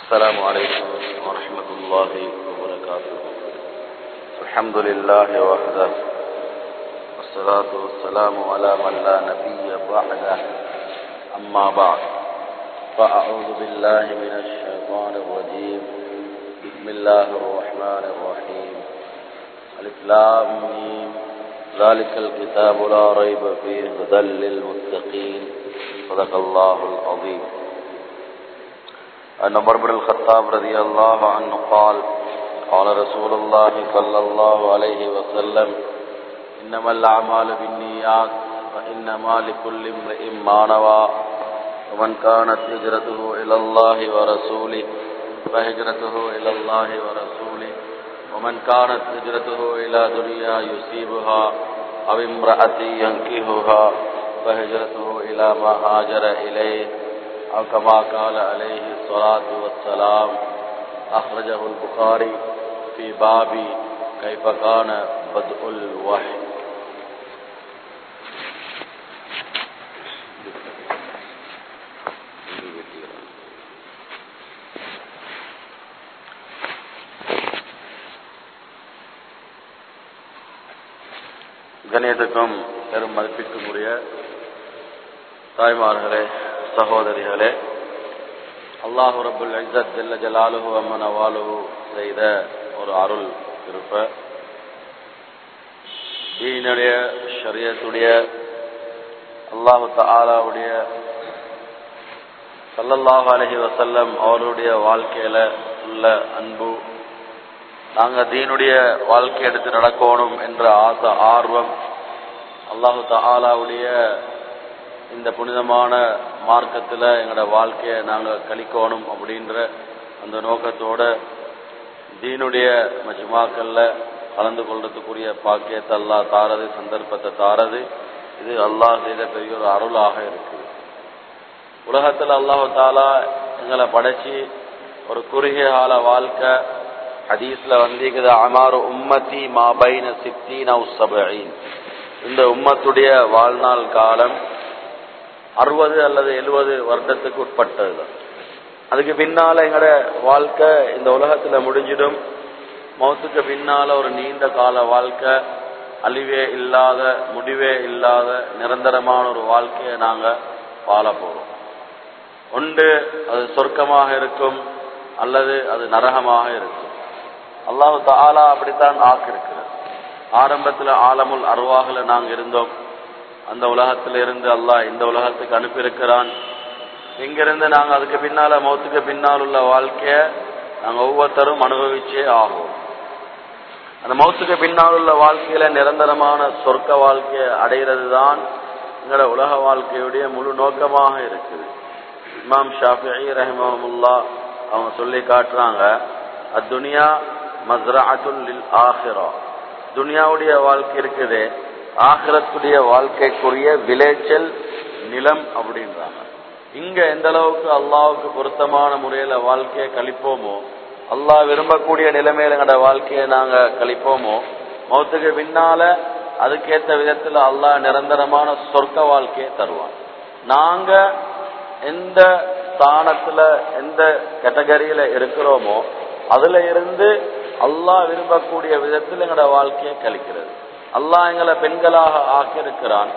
السلام عليكم ورحمة الله وبركاته الحمد لله وحده والصلاة والسلام على من لا نبي بعده أما بعد فأعوذ بالله من الشيطان الرجيم بسم الله الرحمن الرحيم ألف لام ميم ذلك الكتاب لا ريب فيه هدى للمتقين صدق الله العظيم أن عمر بن الخطاب رضي الله عنه قال قال رسول الله صلى الله عليه وسلم إنما الأعمال بالنيات وإنما لكل امرئ ما نوى ومن كانت هجرته إلى الله ورسوله فهجرته إلى الله ورسوله ومن كانت هجرته إلى دنيا يصيبها أو امرأة ينكهها فهجرته إلى ما هاجر إليه أو كما قال عليه الصلاة والسلام أخرجه البخاري في باب كيف كان بدء الوحي கணியத்துக்கும் பெரும் மதிப்பிற்கும் உரிய தாய்மார்களே சகோதரிகளே அல்லாஹு ரபுல் இஸ்ஸத் ஜல்ல ஜலாலுஹு அம்மன் அவாலுஹு செய்த ஒரு அருள் இருப்ப தீனுடைய ஷரியத்துடைய அல்லாஹு தாலாவுடைய சல்லல்லாஹு அலஹி வசல்லம் அவருடைய வாழ்க்கையில உள்ள அன்பு நாங்க தீனுடைய வாழ்க்கை எடுத்து நடக்கணும் என்ற ஆசை ஆர்வம் அல்லாஹு தாலாவுடைய இந்த புனிதமான மார்க்கத்தில் எங்களோட வாழ்க்கையை நாங்கள் கழிக்கணும் அப்படின்ற அந்த நோக்கத்தோட தீனுடைய மஜ்மாக்கல்ல கலந்து கொள்றதுக்குரிய பாக்கியத்தை அல்லா தாரது சந்தர்ப்பத்தை தாரது இது அல்லாஹ் செய்த பெரிய ஒரு அருளாக இருக்குது உலகத்தில் அல்லாஹு தாலா எங்களை படைச்சி ஒரு குறுகிய கால வாழ்க்கை ஹதீஸ்ல வந்திருக்குது அமாறு உம்மத்தி மாபைன சித்தீன் சபீன் இந்த உம்மத்துடைய வாழ்நாள் காலம் அறுபது அல்லது எழுபது வருடத்துக்கு உட்பட்டது அதுக்கு பின்னால எங்களோட வாழ்க்கை இந்த உலகத்துல முடிஞ்சிடும் மௌத்துக்கு பின்னால ஒரு நீண்ட கால வாழ்க்கை அழிவே இல்லாத முடிவே இல்லாத நிரந்தரமான ஒரு வாழ்க்கையை நாங்க வாழ போறோம் ஒன்று அது சொர்க்கமாக இருக்கும் அல்லது அது நரகமாக இருக்கும் அல்லாஹு தாலா அப்படித்தான் ஆக்கிருக்கிறது ஆரம்பத்தில் ஆலமுல் அருவாகல நாங்கள் இருந்தோம் அந்த உலகத்தில் இருந்து அல்லாஹ் இந்த உலகத்துக்கு அனுப்பியிருக்கிறான் இங்கிருந்து நாங்கள் அதுக்கு பின்னால மௌத்துக்கு பின்னால் உள்ள வாழ்க்கைய நாங்கள் ஒவ்வொருத்தரும் அனுபவிச்சே ஆகும் அந்த மௌத்துக்கு பின்னால் உள்ள வாழ்க்கையில நிரந்தரமான சொர்க்க வாழ்க்கையை அடைகிறது தான் எங்களோட உலக வாழ்க்கையுடைய முழு நோக்கமாக இருக்குது இமாம் ஷாஃபி ரஹிமஹமுல்லா அவங்க சொல்லி காட்டுறாங்க அத்துனியா மஸ்ராத்துல் ஆஹிரா துனியாவுடைய வாழ்க்கை இருக்குது ஆகிரத்துடைய வாழ்க்கைக்குரிய விளைச்சல் நிலம் அப்படின்றாங்க இங்க எந்த அளவுக்கு அல்லாவுக்கு பொருத்தமான முறையில வாழ்க்கையை கழிப்போமோ அல்லாஹ் விரும்பக்கூடிய நிலைமையில எங்களோட வாழ்க்கையை நாங்க கழிப்போமோ மௌத்துக்கு பின்னால அதுக்கேற்ற விதத்துல அல்லாஹ் நிரந்தரமான சொர்க்க வாழ்க்கையை தருவான் நாங்க எந்த ஸ்தானத்துல எந்த கேட்டகரியில இருக்கிறோமோ அதுல இருந்து அல்லாஹ் விரும்பக்கூடிய விதத்தில் எங்களோட வாழ்க்கையை கழிக்கிறது அல்லாஹ் எங்களை பெண்களாக ஆக்கியிருக்கிறான்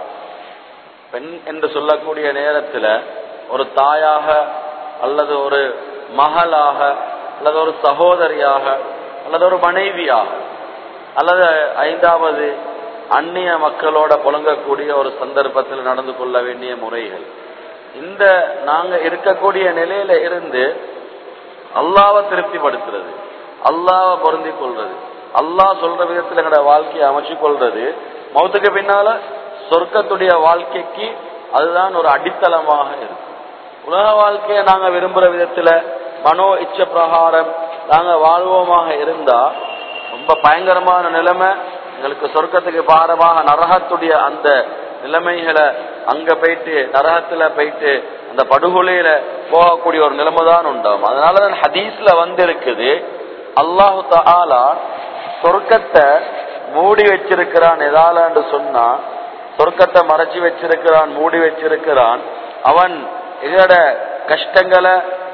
பெண் என்று சொல்லக்கூடிய நேரத்துல ஒரு தாயாக அல்லது ஒரு மகளாக அல்லது ஒரு சகோதரியாக அல்லது ஒரு மனைவியாக அல்லது ஐந்தாவது அந்நிய மக்களோட புழங்கக்கூடிய ஒரு சந்தர்ப்பத்தில் நடந்து கொள்ள வேண்டிய முறைகள் இந்த நாங்க இருக்கக்கூடிய நிலையில இருந்து அல்லாவை திருப்திப்படுத்துறது அல்லாவை பொருந்தி கொள்றது அல்லாஹ் சொல்ற விதத்துல எங்களோட வாழ்க்கையை அமைச்சு கொள்றது மௌத்துக்கு பின்னால சொர்க்கத்துடைய வாழ்க்கைக்கு அதுதான் ஒரு அடித்தளமாக இருக்கும் உலக வாழ்க்கையை நாங்க விரும்புற விதத்துல மனோ இச்ச பிரகாரம் நாங்க வாழ்வோமாக இருந்தா ரொம்ப பயங்கரமான நிலைமை எங்களுக்கு சொர்க்கத்துக்கு பாரமாக நரகத்துடைய அந்த நிலைமைகளை அங்க போயிட்டு நரகத்துல போயிட்டு அந்த படுகொலையில போகக்கூடிய ஒரு நிலைமை தான் உண்டாகும் அதனாலதான் ஹதீஸ்ல வந்து இருக்குது அல்லாஹு தாலா சொர்க்கத்தை மூடி வச்சிருக்கிறான் எதாலன்னு சொன்னா சொர்க்கத்தை மறைச்சு வச்சிருக்கிறான் மூடி வச்சிருக்கிறான் அவன் இதோட கஷ்டங்களை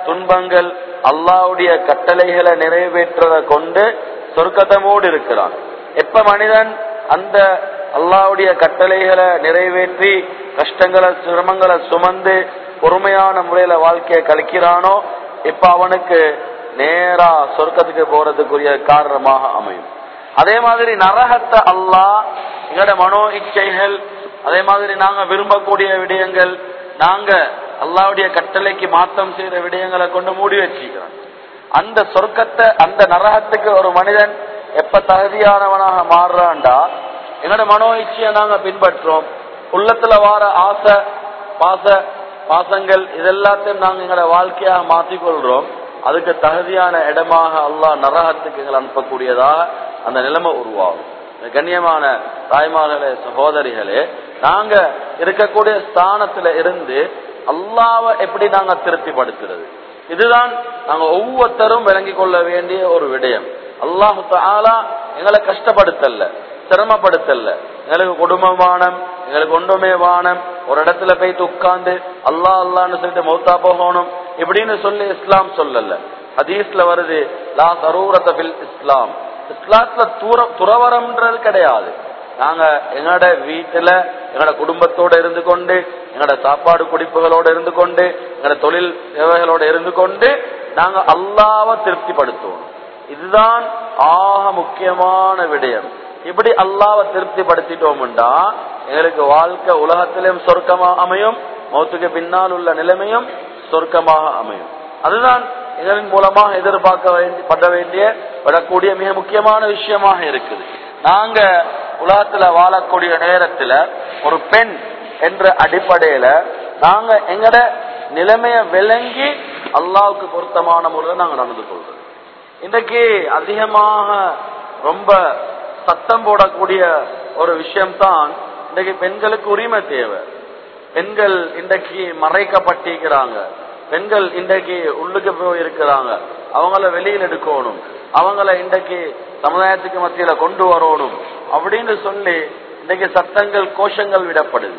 துன்பங்கள் அல்லாவுடைய கட்டளைகளை நிறைவேற்றதை கொண்டு சொர்க்கத்தமோடு இருக்கிறான் எப்ப மனிதன் அந்த அல்லாவுடைய கட்டளைகளை நிறைவேற்றி கஷ்டங்களை சிரமங்களை சுமந்து பொறுமையான முறையில வாழ்க்கையை கழிக்கிறானோ இப்ப அவனுக்கு நேரா சொர்க்கத்துக்கு போறதுக்குரிய காரணமாக அமையும் அதே மாதிரி நரகத்தை அல்லாஹ் எங்களோட மனோ இச்சைகள் அதே மாதிரி நாங்க விரும்பக்கூடிய விடயங்கள் நாங்க அல்லாவுடைய கட்டளைக்கு மாற்றம் செய்யற விடயங்களை கொண்டு மூடி வச்சுக்கிறோம் அந்த சொர்க்கத்தை அந்த நரகத்துக்கு ஒரு மனிதன் எப்ப தகுதியானவனாக மாறுறான்டா எங்களோட மனோ இச்சையை நாங்க பின்பற்றோம் உள்ளத்துல வார ஆசை பாச பாசங்கள் இதெல்லாத்தையும் நாங்க எங்களோட வாழ்க்கையாக மாற்றிக்கொள்றோம் அதுக்கு தகுதியான இடமாக அல்லாஹ் நரகத்துக்கு எங்களை அனுப்பக்கூடியதாக அந்த நிலைமை உருவாகும் கண்ணியமான தாய்மார்களே சகோதரிகளே நாங்க இருக்கக்கூடிய ஸ்தானத்துல இருந்து அல்லாவை எப்படி நாங்க திருப்திப்படுத்துறது இதுதான் நாங்க ஒவ்வொருத்தரும் விளங்கி கொள்ள வேண்டிய ஒரு விடயம் அல்லாஹு தாலா எங்களை கஷ்டப்படுத்தல சிரமப்படுத்தல எங்களுக்கு குடும்பமானம் எங்களுக்கு ஒன்றுமே வானம் ஒரு இடத்துல போயிட்டு உட்கார்ந்து அல்லா அல்லான்னு சொல்லிட்டு மௌத்தா போகணும் இப்படின்னு சொல்லி இஸ்லாம் சொல்லல ஹதீஸ்ல வருது லா தரூரத்த பில் இஸ்லாம் இஸ்லாத்துல தூர துறவரம்ன்றது கிடையாது நாங்க எங்களோட வீட்டுல எங்களோட குடும்பத்தோட இருந்து கொண்டு எங்களோட சாப்பாடு குடிப்புகளோட இருந்து கொண்டு எங்களோட தொழில் சேவைகளோட இருந்து கொண்டு நாங்க அல்லாவை திருப்திப்படுத்துவோம் இதுதான் ஆக முக்கியமான விடயம் இப்படி அல்லாவை திருப்திப்படுத்திட்டோம்டா எங்களுக்கு வாழ்க்கை உலகத்திலும் சொர்க்கமா அமையும் மௌத்துக்கு பின்னால் உள்ள நிலைமையும் சொர்க்கமாக அமையும் அதுதான் இதன் மூலமாக எதிர்பார்க்க வேண்டிய பட வேண்டிய படக்கூடிய மிக முக்கியமான விஷயமாக இருக்குது நாங்க உலகத்துல வாழக்கூடிய நேரத்துல ஒரு பெண் என்ற அடிப்படையில நாங்க எங்கட நிலைமைய விளங்கி அல்லாவுக்கு பொருத்தமான முறையில் நாங்க நடந்து கொள்றோம் இன்றைக்கு அதிகமாக ரொம்ப சத்தம் போடக்கூடிய ஒரு விஷயம்தான் இன்றைக்கு பெண்களுக்கு உரிமை தேவை பெண்கள் இன்றைக்கு மறைக்கப்பட்டிருக்கிறாங்க பெண்கள் இன்றைக்கு உள்ளுக்கு போய் இருக்கிறாங்க அவங்கள வெளியில் எடுக்கணும் அவங்கள இன்றைக்கு சமுதாயத்துக்கு மத்தியில கொண்டு வரணும் அப்படின்னு சொல்லி இன்றைக்கு சத்தங்கள் கோஷங்கள் விடப்படுது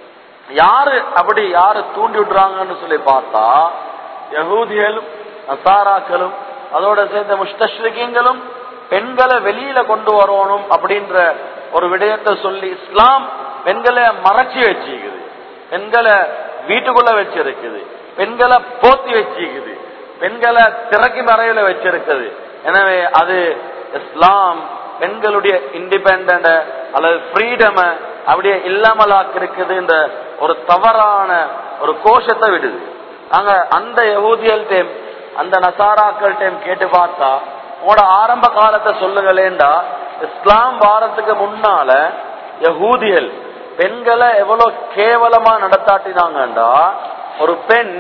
யாரு அப்படி யாரு தூண்டி விடுறாங்கன்னு சொல்லி பார்த்தா யகூதிகளும் நசாராக்களும் அதோட சேர்ந்த முஸ்தஸ்ரிகங்களும் பெண்களை வெளியில கொண்டு வரணும் அப்படின்ற ஒரு விடயத்தை சொல்லி இஸ்லாம் பெண்களை மறைச்சி வச்சிருக்குது பெண்களை வீட்டுக்குள்ள வச்சிருக்குது பெண்களை போத்தி வச்சிருக்குது பெண்களை திறக்கி மறையில வச்சிருக்குது எனவே அது இஸ்லாம் பெண்களுடைய இண்டிபெண்ட அல்லது ஃப்ரீடம அப்படியே இல்லாமலாக்கு இருக்குது இந்த ஒரு தவறான ஒரு கோஷத்தை விடுது நாங்க அந்த யகூதியல்டையும் அந்த நசாராக்கள்டையும் கேட்டு பார்த்தா உங்களோட ஆரம்ப காலத்தை சொல்லுங்களேண்டா இஸ்லாம் வாரத்துக்கு முன்னால யகூதியல் பெண்களை எவ்வளவு கேவலமா நடத்தாட்டினாங்கண்டா ஒரு பெண்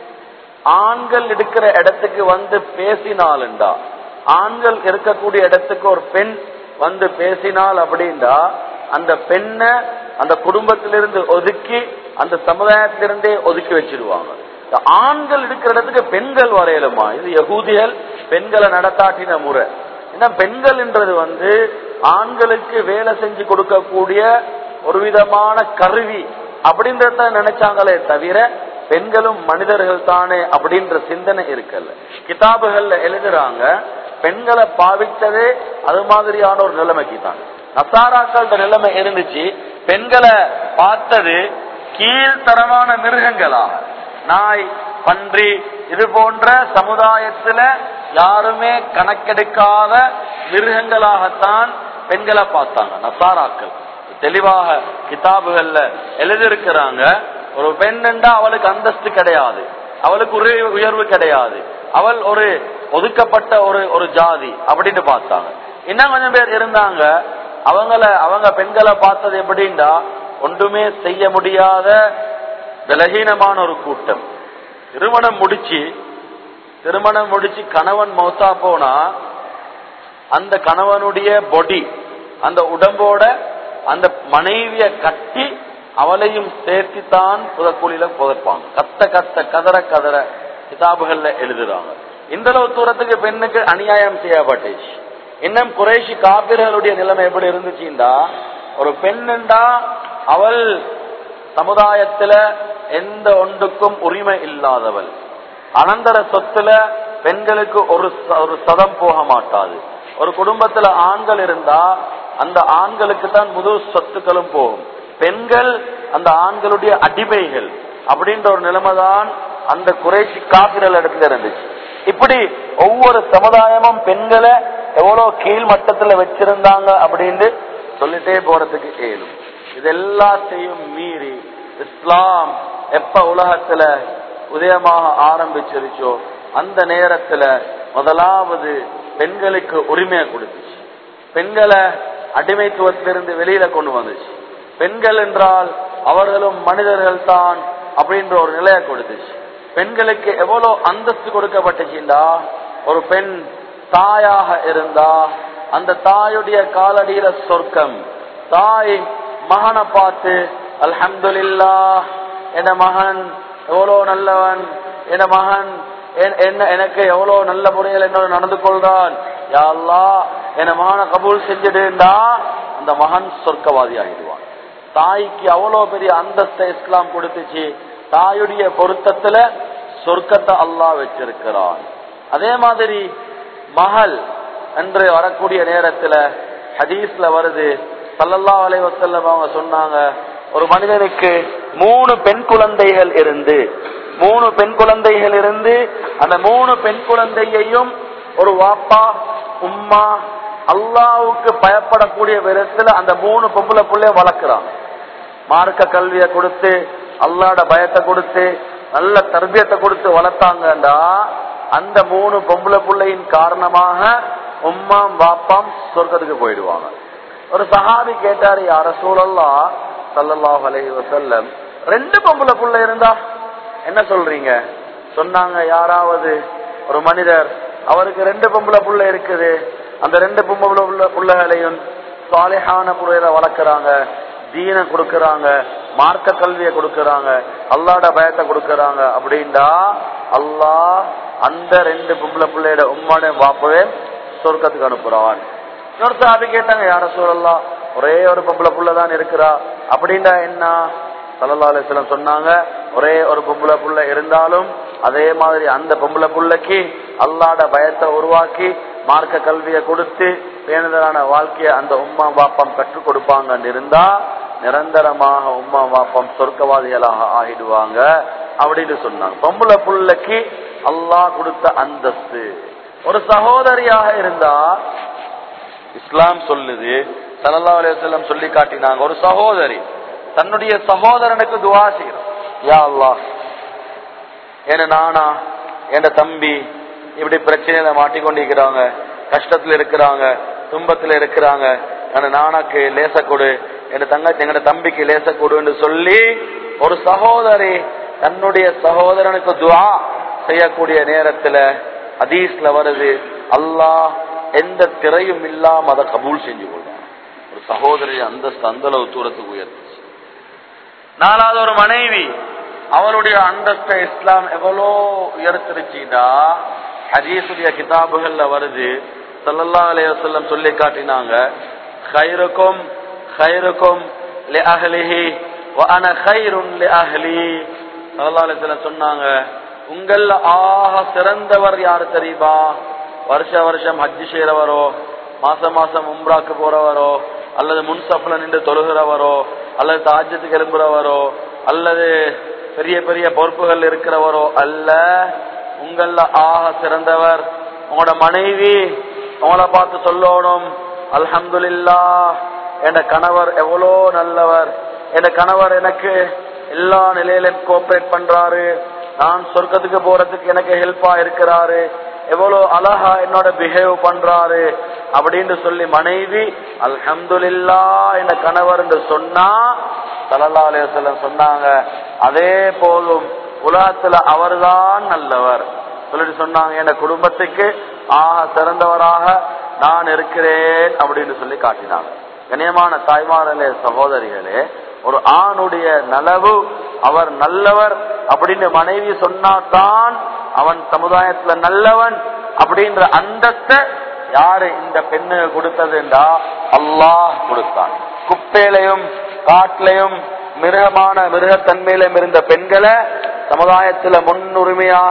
ஆண்கள் இருக்கிற இடத்துக்கு வந்து பேசினாலுண்டா ஆண்கள் இருக்கக்கூடிய இடத்துக்கு ஒரு பெண் வந்து பேசினால் அப்படின்டா அந்த பெண்ணை அந்த குடும்பத்திலிருந்து ஒதுக்கி அந்த சமுதாயத்திலிருந்தே ஒதுக்கி வச்சிருவாங்க இந்த ஆண்கள் இருக்கிற இடத்துக்கு பெண்கள் வரையலுமா இது யகூதிகள் பெண்களை நடத்தாட்டின முறை ஏன்னா பெண்கள்ன்றது வந்து ஆண்களுக்கு வேலை செஞ்சு கொடுக்கக்கூடிய ஒரு விதமான கருவி அப்படின்றத நினைச்சாங்களே தவிர பெண்களும் மனிதர்கள் தானே அப்படின்ற சிந்தனை இருக்கல்ல கிதாபுகள்ல எழுதுறாங்க பெண்களை பாவித்ததே அது மாதிரியான ஒரு நிலைமைக்கு தான் நசாராக்கள நிலைமை இருந்துச்சு பெண்களை பார்த்தது கீழ்த்தரமான மிருகங்களாக நாய் பன்றி இது போன்ற சமுதாயத்துல யாருமே கணக்கெடுக்காத மிருகங்களாகத்தான் பெண்களை பார்த்தாங்க நசாராக்கள் தெளிவாக கிதாபுகள்ல எழுதியிருக்கிறாங்க ஒரு பெண்ணா அவளுக்கு அந்தஸ்து கிடையாது அவளுக்கு ஒரு உயர்வு கிடையாது அவள் ஒரு ஒதுக்கப்பட்ட ஒரு ஒரு ஜாதி அப்படின்னு பார்த்தாங்க இன்னும் கொஞ்சம் பேர் இருந்தாங்க அவங்கள அவங்க பெண்களை பார்த்தது எப்படின்னா ஒன்றுமே செய்ய முடியாத விலகீனமான ஒரு கூட்டம் திருமணம் முடிச்சு திருமணம் முடிச்சு கணவன் மௌத்தா போனா அந்த கணவனுடைய பொடி அந்த உடம்போட அந்த மனைவிய கட்டி அவளையும் சேர்த்துத்தான் புதக்குழியில புதைப்பாங்க கத்த கத்த கதற கதற கிதாபுகள்ல எழுதுறாங்க இந்த அளவு தூரத்துக்கு பெண்ணுக்கு அநியாயம் செய்யப்பட்டுச்சு இன்னும் குறைஷி காப்பீர்களுடைய நிலைமை எப்படி இருந்துச்சுண்டா ஒரு பெண்ணுண்டா அவள் சமுதாயத்துல எந்த ஒன்றுக்கும் உரிமை இல்லாதவள் அனந்தர சொத்துல பெண்களுக்கு ஒரு ச- ஒரு சதம் போக மாட்டாது ஒரு குடும்பத்துல ஆண்கள் இருந்தா அந்த ஆண்களுக்கு தான் முழு சொத்துக்களும் போகும் பெண்கள் அந்த ஆண்களுடைய அடிமைகள் அப்படின்ற ஒரு நிலைமைதான் அந்த குறைசி காப்பிரல் இடத்துல இருந்துச்சு இப்படி ஒவ்வொரு சமுதாயமும் பெண்களை எவ்வளவு கீழ் மட்டத்துல வச்சிருந்தாங்க அப்படின்னு சொல்லிட்டே போறதுக்கு ஏழும் இது எல்லாத்தையும் மீறி இஸ்லாம் எப்ப உலகத்துல உதயமாக ஆரம்பிச்சிருச்சோ அந்த நேரத்துல முதலாவது பெண்களுக்கு உரிமையை கொடுத்துச்சு பெண்களை அடிமைத்துவத்திலிருந்து வெளியில கொண்டு வந்துச்சு பெண்கள் என்றால் அவர்களும் மனிதர்கள் தான் அப்படின்ற ஒரு நிலையை கொடுத்துச்சு பெண்களுக்கு எவ்வளவு அந்தஸ்து கொடுக்கப்பட்டுச்சுண்டா ஒரு பெண் தாயாக இருந்தா அந்த தாயுடைய காலடியில சொர்க்கம் தாய் மகனை பார்த்து அல்ஹம்துலில்லா என் மகன் எவ்வளவு நல்லவன் என் மகன் என்- என்ன எனக்கு எவ்வளவு நல்ல முறையில் என்னோட நடந்து கொள்றான் யா அல்லாஹ் என் மகனை கபூல் செஞ்சிடுண்டா அந்த மகன் சொர்க்கவாதி ஆகிடுவான் தாய்க்கு அவ்வளவு பெரிய அந்தஸ்தை இஸ்லாம் கொடுத்துச்சு தாயுடைய பொருத்தத்துல சொர்க்கத்தை அல்லாஹ் வச்சிருக்கிறான் அதே மாதிரி மகள் என்று வரக்கூடிய நேரத்துல ஹதீஸ்ல வருது ஸல்லல்லாஹு அலைஹி வஸல்லம் அவங்க சொன்னாங்க ஒரு மனிதனுக்கு மூணு பெண் குழந்தைகள் இருந்து மூணு பெண் குழந்தைகள் இருந்து அந்த மூணு பெண் குழந்தையையும் ஒரு வாப்பா உம்மா அல்லாவுக்கு பயப்படக்கூடிய விதத்துல அந்த மூணு பொம்பளை புள்ளைய வளர்க்கிறாங்க மார்க்க கல்வியை கொடுத்து அல்லாட பயத்தை கொடுத்து நல்ல தர்பியத்தை கொடுத்து வளர்த்தாங்கண்டா அந்த மூணு பொம்பளை பிள்ளையின் காரணமாக உம்மாம் வாப்பாம் சொர்க்கத்துக்கு போயிடுவாங்க ஒரு சஹாபி கேட்டாரு யார சூழல்லா சல்லல்லாஹு அலைஹி வஸல்லம் ரெண்டு பொம்பளை புள்ள இருந்தா என்ன சொல்றீங்க சொன்னாங்க யாராவது ஒரு மனிதர் அவருக்கு ரெண்டு பொம்பளை புள்ள இருக்குது அந்த ரெண்டு பொம்பளை புள்ள புள்ளைகளையும் சாலிஹான முறையில வளர்க்கறாங்க தீன கொடுக்கறாங்க மார்க்க கல்வியை கொடுக்கறாங்க அல்லாட பயத்தை கொடுக்கறாங்க அப்படின்டா அல்லாஹ் அந்த ரெண்டு பொம்பளை பிள்ளையோட உம்மாட வாப்பவே சொர்க்கத்துக்கு அனுப்புறான் இன்னொரு சாபி கேட்டாங்க யார சூழல்லாம் ஒரே ஒரு பொம்பளை புள்ள தான் இருக்கிறா அப்படின்னா என்ன சல்லா அலிஸ்லாம் சொன்னாங்க ஒரே ஒரு பொம்பளை புள்ள இருந்தாலும் அதே மாதிரி அந்த பொம்பளை புள்ளைக்கு அல்லாட பயத்தை உருவாக்கி மார்க்க கல்வியை கொடுத்து பேணுதலான வாழ்க்கையை அந்த உம்மா பாப்பம் கற்றுக் கொடுப்பாங்கன்னு இருந்தா நிரந்தரமாக உம்மா பாப்பம் சொர்க்கவாதிகளாக ஆகிடுவாங்க அப்படின்னு சொன்னாங்க பொம்பளை புள்ளைக்கு அல்லாஹ் கொடுத்த அந்தஸ்து ஒரு சகோதரியாக இருந்தா இஸ்லாம் சொல்லுது சல்லா அலையம் சொல்லி காட்டினாங்க ஒரு சகோதரி தன்னுடைய சகோதரனுக்கு துவா செய்யணும் யா அல்லாஹ் என்ன நானா என் தம்பி இப்படி பிரச்சனையில மாட்டிக்கொண்டிருக்கிறாங்க கஷ்டத்துல இருக்கிறாங்க துன்பத்துல இருக்கிறாங்க அந்த நானாக்கு லேச கொடு என் தங்கச்சி எங்க தம்பிக்கு லேச கொடுன்னு சொல்லி ஒரு சகோதரி தன்னுடைய சகோதரனுக்கு துவா செய்யக்கூடிய நேரத்துல ஹதீஸ்ல வருது அல்லாஹ் எந்த திரையும் இல்லாம அதை கபூல் செஞ்சு கொள்வான் ஒரு சகோதரி அந்தஸ்து அந்த அளவு தூரத்துக்கு உயர்த்துச்சு நாலாவது ஒரு மனைவி அவளுடைய அந்தஸ்தை இஸ்லாம் எவ்வளோ உயர்த்திருச்சுடா ஹதீசுடைய கிதாபுகள்ல வருது சல்லல்லா அலையம் சொல்லி காட்டினாங்க ஹைருக்கும் ஹைருக்கும் லி அஹ்லிஹி வ அன ஹைருன் லி அஹ்லி சல்லல்லா அலையம் சொன்னாங்க உங்கள ஆக சிறந்தவர் யாரு தெரியுமா வருஷ வருஷம் ஹஜ்ஜி செய்யறவரோ மாசம் மாசம் உம்ராக்கு போறவரோ அல்லது முன்சப்ல நின்று தொழுகிறவரோ அல்லது தாஜத்துக்கு எழும்புறவரோ அல்லது பெரிய பெரிய பொறுப்புகள் இருக்கிறவரோ அல்ல உங்கள ஆக சிறந்தவர் உங்களோட மனைவி உங்களை பார்த்து சொல்லணும் அல்ஹம்துலில்லா என் கணவர் எவ்வளோ நல்லவர் என் கணவர் எனக்கு எல்லா நிலையிலும் கோஆபரேட் பண்றாரு நான் சொர்க்கத்துக்கு போறதுக்கு எனக்கு ஹெல்ப்பா இருக்கிறாரு எவ்வளவு அழகா என்னோட பிஹேவ் பண்றாரு அப்படின்னு சொல்லி மனைவி அல்ஹம்துலில்லா என் கணவர் என்று சொன்னா சல்லா அலையம் சொன்னாங்க அதே போதும் உலகத்துல அவர்தான் நல்லவர் சொல்லிட்டு சொன்னாங்க என் குடும்பத்துக்கு ஆக சிறந்தவராக நான் இருக்கிறேன் அப்படின்னு சொல்லி காட்டினாங்க கண்ணியமான தாய்மார்களே சகோதரிகளே ஒரு ஆணுடைய நலவு அவர் நல்லவர் அப்படின்னு மனைவி சொன்னாதான் அவன் சமுதாயத்துல நல்லவன் அப்படின்ற அந்தஸ்த யாரு இந்த பெண்ணு கொடுத்ததுண்டா அல்லாஹ் கொடுத்தான் குப்பையிலையும் காட்டிலையும் மிருகமான மிருகத்தன்மையிலும் இருந்த பெண்களை சமுதாயத்துல முன்னுரிமையாக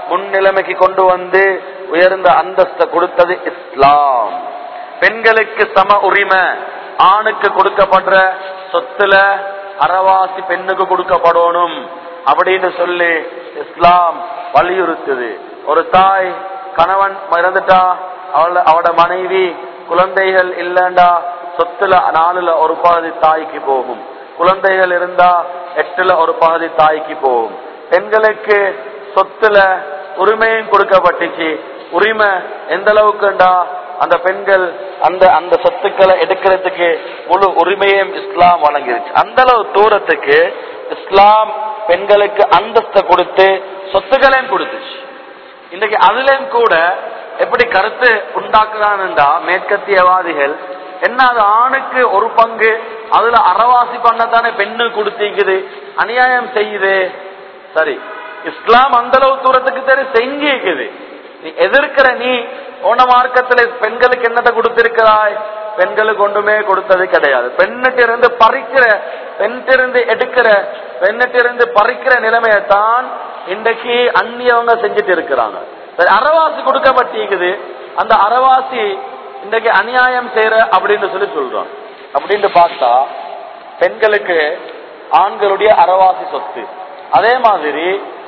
முன்னிலைமைக்கு கொண்டு வந்து உயர்ந்த அந்தஸ்தை கொடுத்தது இஸ்லாம் பெண்களுக்கு சம உரிமை ஆணுக்கு கொடுக்கப்படுற சொத்துல அறவாசி பெண்ணுக்கு கொடுக்கப்படணும் அப்படின்னு சொல்லி இஸ்லாம் வலியுறுத்துது ஒரு தாய் கணவன் இறந்துட்டா அவள அவட மனைவி குழந்தைகள் இல்லண்டா சொத்துல நாலுல ஒரு பகுதி தாய்க்கு போகும் குழந்தைகள் இருந்தா எட்டுல ஒரு பகுதி தாய்க்கு போகும் பெண்களுக்கு சொத்துல உரிமையும் கொடுக்கப்பட்டுச்சு உரிமை எந்த அளவுக்குண்டா அந்த பெண்கள் அந்த அந்த சொத்துக்களை எடுக்கிறதுக்கு முழு உரிமையும் இஸ்லாம் வழங்கிருச்சு அந்த அளவு தூரத்துக்கு இஸ்லாம் பெண்களுக்கு அந்தஸ்தை கொடுத்து சொத்துக்களையும் கொடுத்துச்சு இன்னைக்கு அதுலயும் கூட எப்படி கருத்து உண்டாக்குறான்டா மேற்கத்தியவாதிகள் என்ன அது ஆணுக்கு ஒரு பங்கு அதுல அறவாசி பண்ணத்தானே பெண்ணு கொடுத்திக்குது அநியாயம் செய்யுது சரி இஸ்லாம் அந்த அளவு தூரத்துக்கு தெரிய செஞ்சிக்குது நீ எதிர்க்கிற நீ ஓன மார்க்கத்துல பெண்களுக்கு என்னத்தை கொடுத்திருக்கிறாய் பெண்களுக்கு ஒன்றுமே கொடுத்தது கிடையாது பெண்ணிட்ட இருந்து பறிக்கிற பெண்ணிட்டிருந்து எடுக்கிற பெண்ணிட்டிருந்து பறிக்கிற நிலைமையத்தான் இன்றைக்கு அந்நியவங்க செஞ்சுட்டு இருக்கிறாங்க சரி அறவாசி கொடுக்கப்பட்டிருக்குது அந்த அறவாசி இன்றைக்கு அநியாயம் செய்யற அப்படின்னு சொல்லி சொல்றோம் அப்படின்னு பார்த்தா பெண்களுக்கு ஆண்களுடைய அறவாசி சொத்து அதே மாதிரி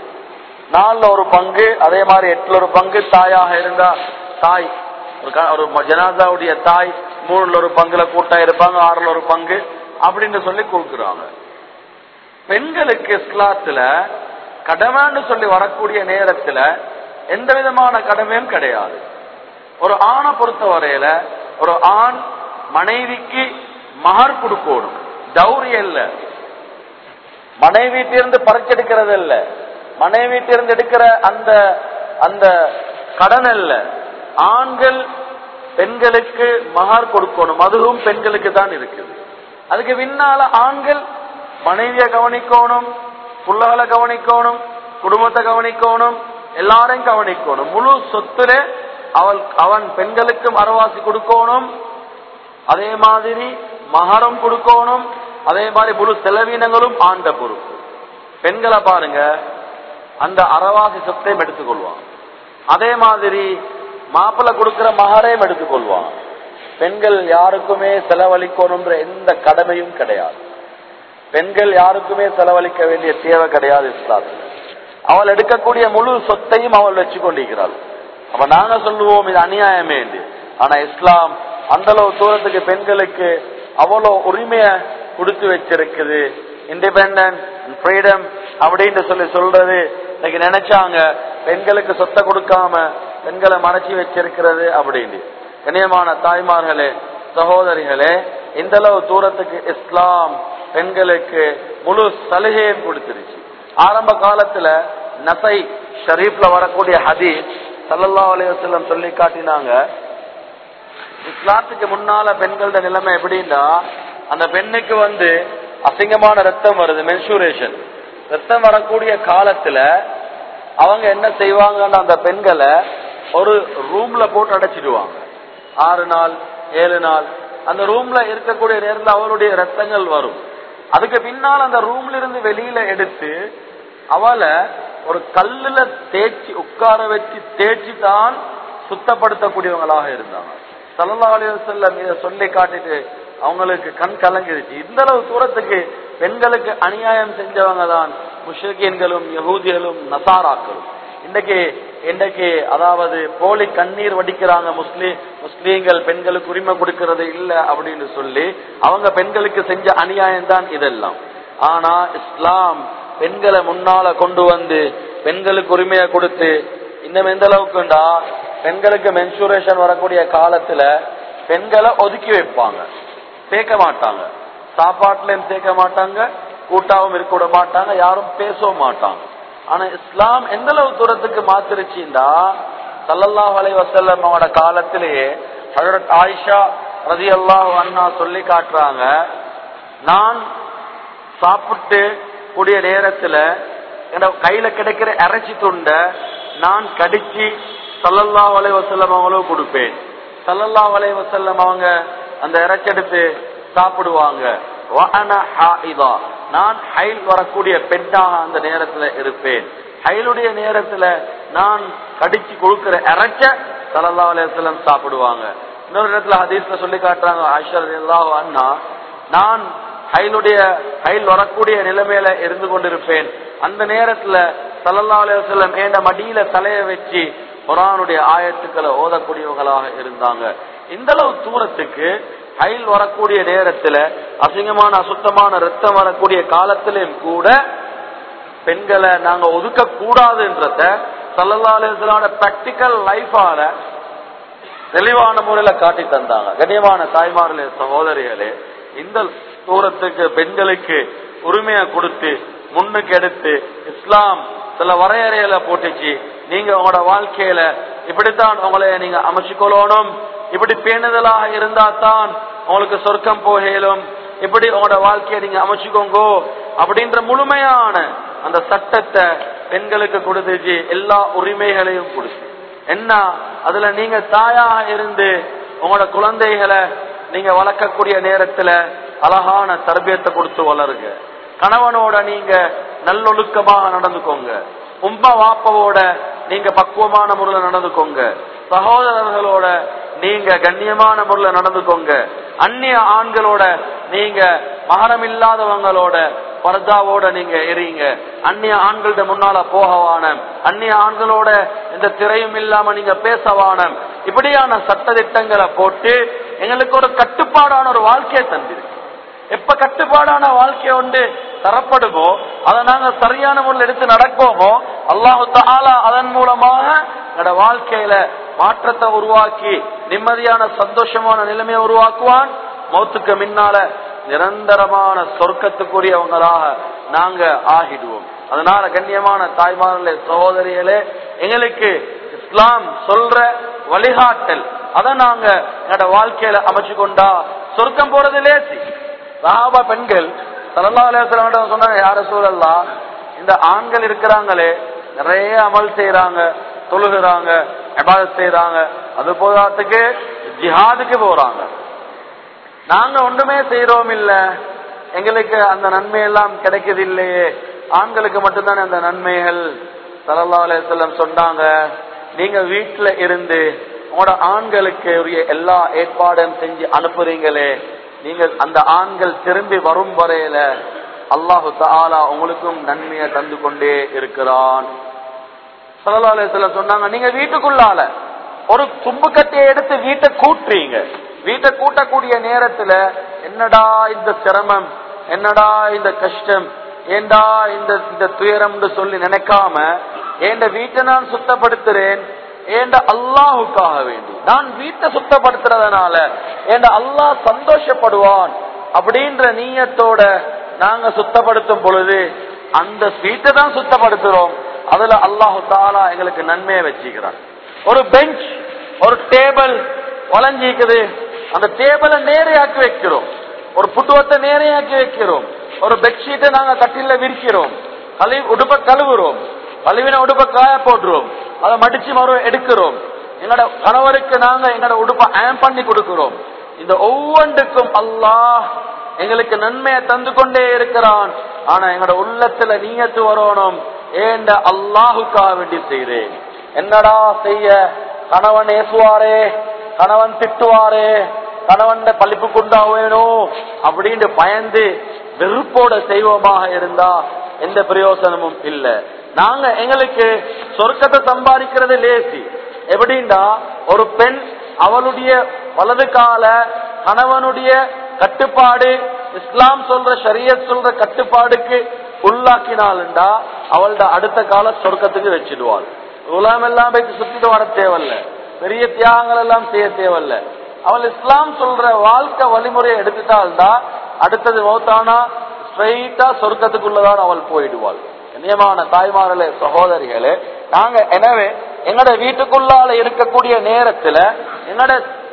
நாலுல ஒரு பங்கு அதே மாதிரி எட்டுல ஒரு பங்கு தாயாக இருந்தா தாய் ஒரு க- ஒரு ம- ஜனாதாவுடைய தாய் மூணுல ஒரு பங்குல கூட்டா இருப்பாங்க ஆறுல ஒரு பங்கு அப்படின்னு சொல்லி கொடுக்குறாங்க பெண்களுக்கு இஸ்லாத்துல கடமைன்னு சொல்லி வரக்கூடிய நேரத்துல எந்த விதமான கடமையும் கிடையாது ஒரு ஆணை பொறுத்த வரையில ஒரு ஆண் மனைவிக்கு மகர் கொடுக்கணும் டௌரி இல்ல மனைவிட்டிருந்து பறிச்செடுக்கிறது இல்ல மனைவிட்டிருந்து எடுக்கிற அந்த அந்த கடன் அல்ல ஆண்கள் பெண்களுக்கு மகார் கொடுக்கணும் அதுவும் பெண்களுக்கு தான் இருக்குது அதுக்கு பின்னால ஆண்கள் மனைவியை கவனிக்கணும் புள்ளகளை கவனிக்கணும் குடும்பத்தை கவனிக்கணும் எல்லாரையும் கவனிக்கணும் முழு சொத்துல அவள் அவன் பெண்களுக்கும் அறவாசி கொடுக்கணும் அதே மாதிரி மகரம் கொடுக்கணும் அதே மாதிரி முழு செலவீனங்களும் ஆண்ட பொறுப்பு பெண்களை பாருங்க அந்த அறவாசி சொத்தையும் எடுத்துக்கொள்வான் அதே மாதிரி மாப்பிள்ளை கொடுக்கிற மகரையும் எடுத்துக்கொள்வான் பெண்கள் யாருக்குமே செலவழிக்கணும்ன்ற எந்த கடமையும் கிடையாது பெண்கள் யாருக்குமே செலவழிக்க வேண்டிய தேவை கிடையாது இஸ்லாத்தில் அவள் எடுக்கக்கூடிய முழு சொத்தையும் அவள் வச்சு கொண்டிருக்கிறாள் அப்ப நாங்க சொல்லுவோம் இது அநியாயமே என்று ஆனா இஸ்லாம் அந்த அளவு தூரத்துக்கு பெண்களுக்கு அவ்வளவு உரிமைய கொடுத்து வச்சிருக்குது இண்டிபெண்டன்ட் ஃப்ரீடம் அப்படின்னு சொல்லி சொல்றது இன்னைக்கு நினைச்சாங்க பெண்களுக்கு சொத்தை கொடுக்காம பெண்களை மறைச்சி வச்சிருக்கிறது அப்படின்னு கண்ணியமான தாய்மார்களே சகோதரிகளே இந்த அளவு தூரத்துக்கு இஸ்லாம் பெண்களுக்கு முழு சலுகையும் கொடுத்துருச்சு ஆரம்ப காலத்துல நசை ஷரீப்ல வரக்கூடிய ஹதீஸ் சல்லல்லாஹு அலைஹி வஸல்லம் சொல்லி காட்டினாங்க இஸ்லாத்துக்கு முன்னால பெண்களோட நிலைமை எப்படின்னா அந்த பெண்ணுக்கு வந்து அசிங்கமான ரத்தம் வருது மென்சூரேஷன் ரத்தம் வரக்கூடிய காலத்துல அவங்க என்ன செய்வாங்கன்னா அந்த பெண்களை ஒரு ரூம்ல போட்டு அடைச்சிடுவாங்க ஆறு நாள் ஏழு நாள் அந்த ரூம்ல இருக்கக்கூடிய நேரத்தில் அவளுடைய ரத்தங்கள் வரும் அதுக்கு பின்னால் அந்த ரூம்ல இருந்து வெளியில எடுத்து அவளை ஒரு கல்லுல தேய்ச்சி உட்கார வச்சு தேய்ச்சி தான் சுத்தப்படுத்தக்கூடியவங்களாக இருந்தாங்க சல்லா அலிவசல்லம் இதை சொல்லி காட்டிட்டு அவங்களுக்கு கண் கலங்கிருச்சு இந்த அளவு தூரத்துக்கு பெண்களுக்கு அநியாயம் செஞ்சவங்க தான் முஷ்ரிகீன்களும் யகூதிகளும் நசாராக்களும் இன்றைக்கு இன்றைக்கு அதாவது போலி கண்ணீர் வடிக்கிறாங்க முஸ்லீம் முஸ்லீம்கள் பெண்களுக்கு உரிமை கொடுக்கிறது இல்ல அப்படின்னு சொல்லி அவங்க பெண்களுக்கு செஞ்ச அநியாயம் தான் இதெல்லாம் ஆனா இஸ்லாம் பெண்களை முன்னால கொண்டு வந்து பெண்களுக்கு உரிமையை கொடுத்து இன்னும் எந்த அளவுக்குண்டா பெண்களுக்கு மென்சூரேஷன் வரக்கூடிய காலத்துல பெண்களை ஒதுக்கி வைப்பாங்க சேர்க்க மாட்டாங்க சாப்பாட்டுலயும் சேர்க்க மாட்டாங்க கூட்டாவும் இருக்க விட மாட்டாங்க யாரும் பேசவும் மாட்டாங்க ஆனா இஸ்லாம் எந்த அளவு தூரத்துக்கு மாத்திருச்சுண்டா சல்லல்லாஹு அலைஹி வஸல்லம் அவனோட காலத்திலேயே ஹஜரத் ஆயிஷா ரதியல்லாஹு அண்ணா சொல்லி காட்டுறாங்க நான் சாப்பிட்டு கூடிய நேரத்துல என்னோட கையில கிடைக்கிற இறைச்சி துண்டை நான் கடிச்சு சல்லல்லாஹு அலைஹி வஸல்லம் அவங்களுக்கு கொடுப்பேன் சல்லல்லாஹு அலைஹி வஸல்லம் அவங்க அந்த இறைச்சி எடுத்து சாப்பிடுவாங்க வஅன ஹாயிதா. நான் ஹைல் வரக்கூடிய பெண்ணாக அந்த நேரத்துல இருப்பேன் ஹைலுடைய நேரத்துல நான் கடிச்சு கொடுக்கிற இறைச்ச சல்லா அலுவலம் சாப்பிடுவாங்க இன்னொரு இடத்துல ஹதீஸ்ல சொல்லி காட்டுறாங்க ஆஷர் எல்லா அண்ணா நான் ஹைலுடைய ஹைல் வரக்கூடிய நிலைமையில இருந்து கொண்டிருப்பேன் அந்த நேரத்துல சல்லல்லா அலுவலம் ஏண்ட மடியில தலைய வச்சு குரானுடைய ஆயத்துக்களை ஓதக்கூடியவங்களாக இருந்தாங்க இந்த அளவு தூரத்துக்கு ஹைல் வரக்கூடிய நேரத்துல அசிங்கமான அசுத்தமான ரத்தம் வரக்கூடிய காலத்திலும் கூட பெண்களை நாங்க ஒதுக்க கூடாதுன்றத சல்லல்லாஹோட பிராக்டிக்கல் லைஃபால தெளிவான முறையில காட்டி தந்தாங்க கண்ணியமான தாய்மார்களே சகோதரிகளே இந்த தூரத்துக்கு பெண்களுக்கு உரிமையை கொடுத்து முன்னுக்கு எடுத்து இஸ்லாம் சில வரையறைகளை போட்டுச்சு நீங்க உங்களோட வாழ்க்கையில இப்படித்தான் உங்களை நீங்க அமைச்சுக்கொள்ளணும் இப்படி பேணுதலாக இருந்தா தான் உங்களுக்கு சொர்க்கம் போகலும் இப்படி உங்களோட வாழ்க்கையை நீங்க அமைச்சுக்கோங்கோ அப்படின்ற முழுமையான அந்த சட்டத்தை பெண்களுக்கு கொடுத்துச்சு எல்லா உரிமைகளையும் கொடுத்து என்ன அதுல நீங்க தாயாக இருந்து உங்களோட குழந்தைகளை நீங்க வளர்க்கக்கூடிய நேரத்துல அழகான தர்பியத்தை கொடுத்து வளருங்க கணவனோட நீங்க நல்லொழுக்கமாக நடந்துக்கோங்க உம்ம வாப்பவோட நீங்க பக்குவமான முறையில் நடந்துக்கோங்க சகோதரர்களோட நீங்க கண்ணியமான முறையில் நடந்துக்கோங்க அந்நிய ஆண்களோட நீங்க மகரம் இல்லாதவங்களோட பர்தாவோட நீங்க எறீங்க அந்நிய ஆண்கள்ட முன்னால போகவானம் அந்நிய ஆண்களோட எந்த திரையும் இல்லாம நீங்க பேசவானம் இப்படியான சட்ட திட்டங்களை போட்டு எங்களுக்கு ஒரு கட்டுப்பாடான ஒரு வாழ்க்கையை தந்திருக்கு எப்ப கட்டுப்பாடான வாழ்க்கை உண்டு தரப்படுமோ அதை நாங்க சரியான முறையில் எடுத்து நடப்போமோ அல்லாஹு தாலா அதன் மூலமாக என்னோட வாழ்க்கையில மாற்றத்தை உருவாக்கி நிம்மதியான சந்தோஷமான நிலைமையை உருவாக்குவான் மௌத்துக்கு முன்னால நிரந்தரமான சொர்க்கத்துக்குரியவங்களாக நாங்க ஆகிடுவோம் அதனால கண்ணியமான தாய்மார்களே சகோதரிகளே எங்களுக்கு இஸ்லாம் சொல்ற வழிகாட்டல் அதை நாங்க என்னோட வாழ்க்கையில அமைச்சு கொண்டா சொர்க்கம் போறது லேசி சஹாபா பெண்கள் சல்லா அலுவலம் சொன்னாங்க யார சூழல்லா இந்த ஆண்கள் இருக்கிறாங்களே நிறைய அமல் செய்யறாங்க தொழுகிறாங்க அபாதத் செய்யறாங்க அது போதாத்துக்கு ஜிஹாதுக்கு போறாங்க நாங்க ஒன்றுமே செய்யறோம் இல்ல எங்களுக்கு அந்த நன்மை எல்லாம் கிடைக்குது இல்லையே ஆண்களுக்கு மட்டும்தானே அந்த நன்மைகள் சல்லா அலுவலம் சொன்னாங்க நீங்க வீட்டுல இருந்து உங்களோட ஆண்களுக்கு உரிய எல்லா ஏற்பாடும் செஞ்சு அனுப்புறீங்களே நீங்க அந்த ஆண்கள் திரும்பி வரும் வரையில அல்லாஹு தாலா உங்களுக்கும் நன்மையை தந்து கொண்டே இருக்கிறான் சொன்னாங்க நீங்க வீட்டுக்குள்ளால ஒரு தும்பு கட்டியை எடுத்து வீட்டை கூட்டுறீங்க வீட்டை கூட்டக்கூடிய நேரத்துல என்னடா இந்த சிரமம் என்னடா இந்த கஷ்டம் ஏண்டா இந்த இந்த துயரம்னு சொல்லி நினைக்காம ஏண்ட வீட்டை நான் சுத்தப்படுத்துறேன் ஏண்ட அல்லாஹுக்காக வேண்டி நான் வீட்டை சுத்தப்படுத்துறதுனால ஏண்ட அல்லாஹ் சந்தோஷப்படுவான் அப்படின்ற நீயத்தோட நாங்க சுத்தப்படுத்தும் பொழுது அந்த வீட்டை தான் சுத்தப்படுத்துறோம் அதுல அல்லாஹு தாலா எங்களுக்கு நன்மையை வச்சுக்கிறான் ஒரு பெஞ்ச் ஒரு டேபிள் வளைஞ்சிக்குது அந்த டேபிளை நேரையாக்கி வைக்கிறோம் ஒரு புட்டுவத்தை நேரையாக்கி வைக்கிறோம் ஒரு பெட்ஷீட்டை நாங்க கட்டில விரிக்கிறோம் கழு உடுப்ப கழுவுறோம் கழுவின உடுப்ப காய போட்டுறோம் அதை மடிச்சு மறு எடுக்கிறோம் எங்களோட கணவருக்கு நாங்க எங்களோட உடுப்ப ஆம் பண்ணி கொடுக்கிறோம் இந்த ஒவ்வொன்றுக்கும் அல்லாஹ் எங்களுக்கு நன்மையை தந்து கொண்டே இருக்கிறான் ஆனா எங்களோட உள்ளத்துல நீயத்து வரணும் ஏண்ட அல்லாஹுக்காக வேண்டி செய்தேன் என்னடா செய்ய கணவன் ஏசுவாரே கணவன் திட்டுவாரே கணவன் பழிப்பு கொண்டா வேணும் அப்படின்னு பயந்து வெறுப்போட செய்வோமாக இருந்தா எந்த பிரயோசனமும் இல்ல நாங்க எங்களுக்கு சொர்க்கத்தை சம்பாதிக்கிறது லேசி எப்படின்னா ஒரு பெண் அவளுடைய வலது கால கணவனுடைய கட்டுப்பாடு இஸ்லாம் சொல்ற ஷரியத் சொல்ற கட்டுப்பாடுக்கு உள்ளாக்கினாள்டா அவளோட அடுத்த கால சொர்க்கத்துக்கு வச்சிடுவாள் உலகம் எல்லாம் போய் சுத்திட்டு வர தேவையில்ல பெரிய தியாகங்கள் எல்லாம் செய்ய தேவையில்ல அவள் இஸ்லாம் சொல்ற வாழ்க்கை வழிமுறையை எடுத்துட்டாள்டா அடுத்தது மௌத்தானா ஸ்ட்ரைட்டா சொர்க்கத்துக்குள்ளதான் அவள் போயிடுவாள் நியமான தாய்மார்களே சகோதரிகளே நாங்க எனவே எங்கட வீட்டுக்குள்ளால இருக்கக்கூடிய நேரத்துல எங்கட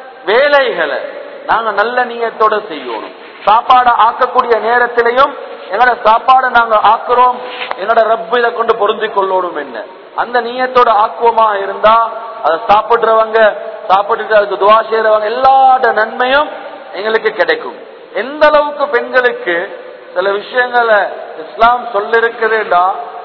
வேலைகளை நாங்க நல்ல நீயத்தோட செய்யணும் சாப்பாடு ஆக்கக்கூடிய நேரத்திலையும் எங்கட சாப்பாடு நாங்க ஆக்குறோம் என்னோட ரப்பு இதை கொண்டு பொருந்தி கொள்ளணும் என்ன அந்த நீயத்தோட ஆக்குவமா இருந்தா அதை சாப்பிடுறவங்க சாப்பிட்டுட்டு அதுக்கு துவா செய்யறவங்க எல்லாட நன்மையும் எங்களுக்கு கிடைக்கும் எந்த அளவுக்கு பெண்களுக்கு சில விஷயங்களை இஸ்லாம் சொல்லிருக்குதுடா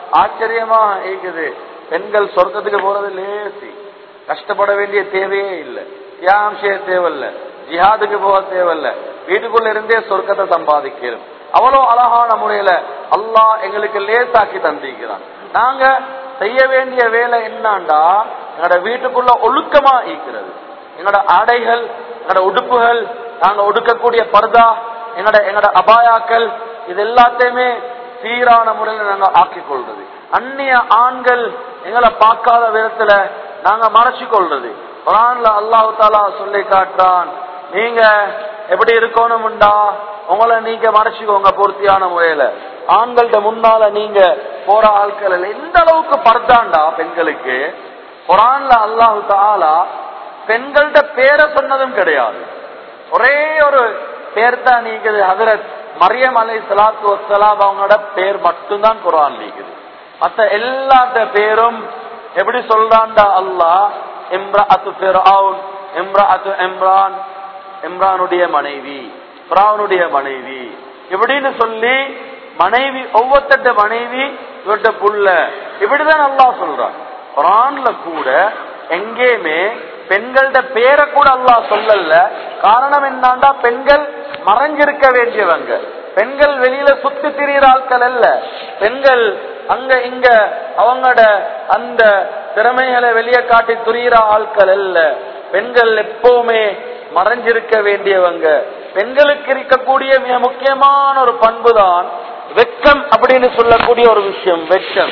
ஆச்சரியமா இருக்குது பெண்கள் சொர்க்கத்துக்கு போறது லேசி கஷ்டப்பட வேண்டிய தேவையே இல்லை தியாகம் செய்ய தேவையில்ல ஜிஹாதுக்கு போக தேவையில்ல வீட்டுக்குள்ள இருந்தே சொர்க்கத்தை சம்பாதிக்கிறோம் அவ்வளவு அழகான முறையில அல்லாஹ் எங்களுக்கு லேசாக்கி தந்திருக்கிறான் நாங்க செய்ய வேண்டிய வேலை என்னண்டா எங்களோட வீட்டுக்குள்ள ஒழுக்கமா இருக்கிறது எங்களோட ஆடைகள் எங்களோட உடுப்புகள் நாங்க உடுக்கக்கூடிய பர்தா எங்களோட எங்களோட அபாயாக்கள் இது எல்லாத்தையுமே சீரான முறையில் நாங்க ஆக்கிக் கொள்றது அந்நிய ஆண்கள் எங்களை பார்க்காத விதத்துல நாங்க மறைச்சு கொள்றது குரான்ல அல்லாஹு தாலா சொல்லி காட்டுறான் நீங்க எப்படி இருக்கணும்டா உங்களை நீங்க மறைச்சுக்கோங்க பூர்த்தியான முறையில ஆண்கள்ட்ட முன்னால நீங்க போற ஆட்கள் இல்ல. எந்த அளவுக்கு பர்தாண்டா பெண்களுக்கு குரான்ல அல்லாஹு தாலா பெண்கள்ட்ட பேரை சொன்னதும் கிடையாது ஒரே ஒரு பேர் தான் நீக்குது ஹதரத் மரியம் அலை சலாத்து வசலாம் அவங்களோட பேர் மட்டும்தான் குரான் நீக்குது மத்த எல்லாத்த பேரும் எப்படி சொல்றான்டா அல்லாஹ் இம்ரா அத்து ஃபிரவுன் இம்ரா அத்து இம்ரான் இம்ரானுடைய மனைவி பிராவனுடைய மனைவி இப்படின்னு சொல்லி மனைவி ஒவ்வொருத்தட்ட மனைவி இவர்கிட்ட புள்ள இப்படிதான் அல்லாஹ் சொல்றான் குரான்ல கூட எங்கேயுமே பெண்கள்ட பேரை கூட அல்லாஹ் சொல்லல காரணம் என்னன்னா பெண்கள் மறைஞ்சிருக்க வேண்டியவங்க பெண்கள் வெளியில சுத்தி திரியிற ஆட்கள் அல்ல பெண்கள் அங்க இங்க அவங்களோட அந்த திறமைகளை வெளியே காட்டி துரியிற ஆட்கள் அல்ல பெண்கள் எப்பவுமே மறைஞ்சிருக்க வேண்டியவங்க பெண்களுக்கு இருக்கக்கூடிய மிக முக்கியமான ஒரு பண்பு தான் வெக்கம் அப்படின்னு சொல்லக்கூடிய ஒரு விஷயம் வெக்கம்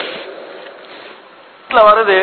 இதுல வருது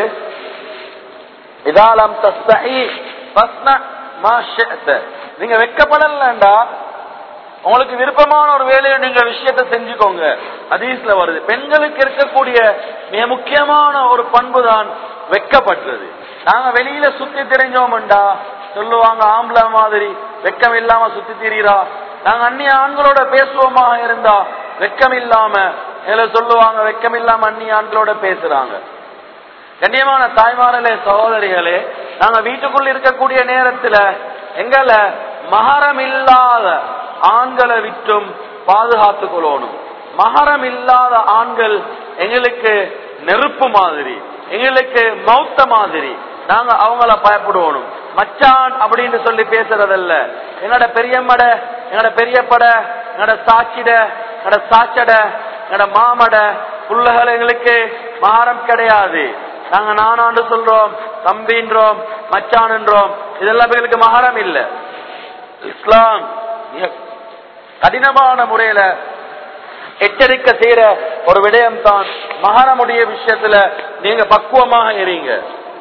இதாலம் தஸ்தஹி ஃபஸ்ன மா ஷிஅத. நீங்க வெக்கப்படலண்டா உங்களுக்கு விருப்பமான ஒரு வேலையை நீங்க விஷயத்தை செஞ்சுக்கோங்க ஹதீஸ்ல வருது பெண்களுக்கு இருக்கக்கூடிய மிக முக்கியமான ஒரு பண்பு தான் வெக்கப்பட்டது நாங்க வெளியில சுத்தி தெரிஞ்சோம்டா சொல்லுவாங்க ஆம்பளை மாதிரி வெக்கம் இல்லாம சுத்தி திரிகிறா நாங்க அந்நிய ஆண்களோட பேசுவோமா இருந்தா வெக்கம் இல்லாம இதுல சொல்லுவாங்க வெக்கம் இல்லாம அந்நிய ஆண்களோட பேசுறாங்க கண்ணியமான தாய்மார்களே சகோதரிகளே நாங்க வீட்டுக்குள்ள இருக்கக்கூடிய நேரத்துல எங்களை மகரம் இல்லாத ஆண்களை விட்டும் பாதுகாத்துக் கொள்ளணும் மகரம் இல்லாத ஆண்கள் எங்களுக்கு நெருப்பு மாதிரி எங்களுக்கு மௌத்த மாதிரி நாங்க அவங்கள பயப்படுவோம் மச்சான் அப்படின்னு சொல்லி பேசுறதல்ல எங்கட பெரியம்மட எங்கட பெரியப்பட எங்கட சாட்சிட எங்கட சாச்சட எங்கட மாமட புள்ளகள் எங்களுக்கு மகாரம் கிடையாது நாங்க நானாண்டு சொல்றோம் தம்பின்றோம் மச்சான்ன்றோம் இதெல்லாம் எங்களுக்கு மகாரம் இல்ல இஸ்லாம் மிக கடினமான முறையில எச்சரிக்கை செய்யற ஒரு விடயம் தான் மகாரமுடைய விஷயத்துல நீங்க பக்குவமாக இருங்க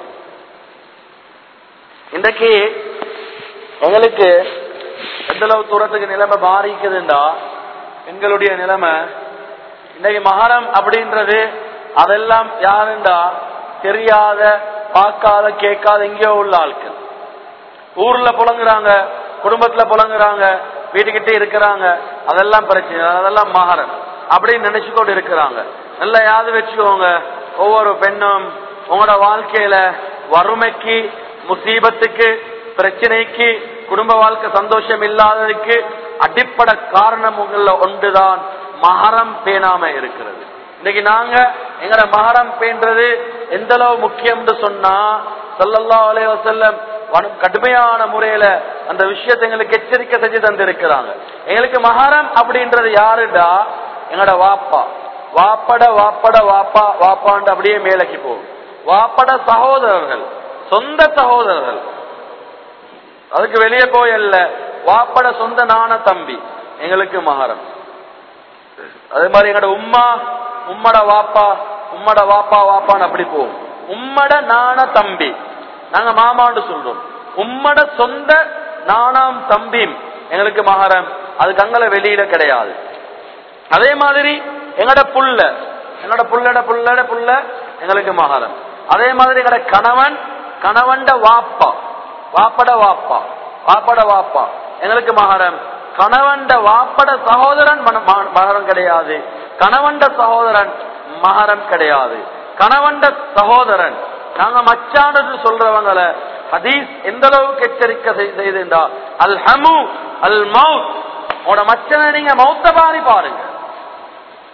இன்றைக்கு எங்களுக்கு எந்த அளவு தூரத்துக்கு நிலைமை மாறிக்குதுண்டா எங்களுடைய நிலைமை இன்னைக்கு மகாரம் அப்படின்றது அதெல்லாம் யாருண்டா தெரியாத பார்க்காத கேட்காத எங்கேயோ உள்ள ஆட்கள் ஊர்ல புலங்குறாங்க குடும்பத்துல புலங்குறாங்க வீட்டுக்கிட்டே இருக்கிறாங்க அதெல்லாம் பிரச்சனை அதெல்லாம் மகாரம் அப்படின்னு நினைச்சு கொண்டு இருக்கிறாங்க நல்லா யாது வச்சுக்கோங்க ஒவ்வொரு பெண்ணும் உங்களோட வாழ்க்கையில வறுமைக்கு முசீபத்துக்கு பிரச்சனைக்கு குடும்ப வாழ்க்கை சந்தோஷம் இல்லாததுக்கு அடிப்படை காரணம் உங்கள ஒன்றுதான் மகரம் பேணாம இருக்கிறது இன்னைக்கு நாங்க எங்கட மகரம் பேன்றது எந்த அளவு முக்கியம்னு சொன்னா சல்லல்லாஹு அலைஹி வஸல்லம் வனு- கடுமையான முறையில அந்த விஷயத்தை எங்களுக்கு எச்சரிக்கை செஞ்சு தந்திருக்கிறாங்க எங்களுக்கு மகரம் அப்படின்றது யாருடா எங்கட வாப்பா வாப்பட வாப்பட வாப்பா வாப்பாண்டு அப்படியே மேலக்கு போகும் வாப்பட சகோதரர்கள் சொந்த சகோதரர்கள் அதுக்கு வெளியே போயல்ல வாப்பட சொந்த நான தம்பி எங்களுக்கு மகரம் அதே மாதிரி எங்கட உம்மா உம்மட வாப்பா உம்மட வாப்பா வாப்பான்னு அப்படி போகும் உம்மட நான தம்பி நாங்க மாமான்னு சொல்றோம் உம்மட சொந்த நானாம் தம்பியும் எங்களுக்கு மகரம் அதுக்கு அங்கல வெளியில கிடையாது அதே மாதிரி எங்கட புள்ள என்னோட புள்ளட புள்ளட புள்ள எங்களுக்கு மகரம் அதே மாதிரி எங்கட கணவன் கணவன்ட வாப்பா வாப்பட வாப்பா வாப்பட வாப்பா எங்களுக்கு மகரம் கணவன்ட வாப்பட சகோதரன் மன- ம- மகரம் கிடையாது கணவன்ட சகோதரன் மகரம் கிடையாது கணவன்ட சகோதரன் நாங்க மச்சானது சொல்றவங்கள ஹதீஸ் எந்த அளவுக்கு எச்சரிக்கை செய்- செய்துண்டா அல் ஹமு அல் மவுத் உங்களோட மச்சனை நீங்க மௌத்த பாரி பாருங்க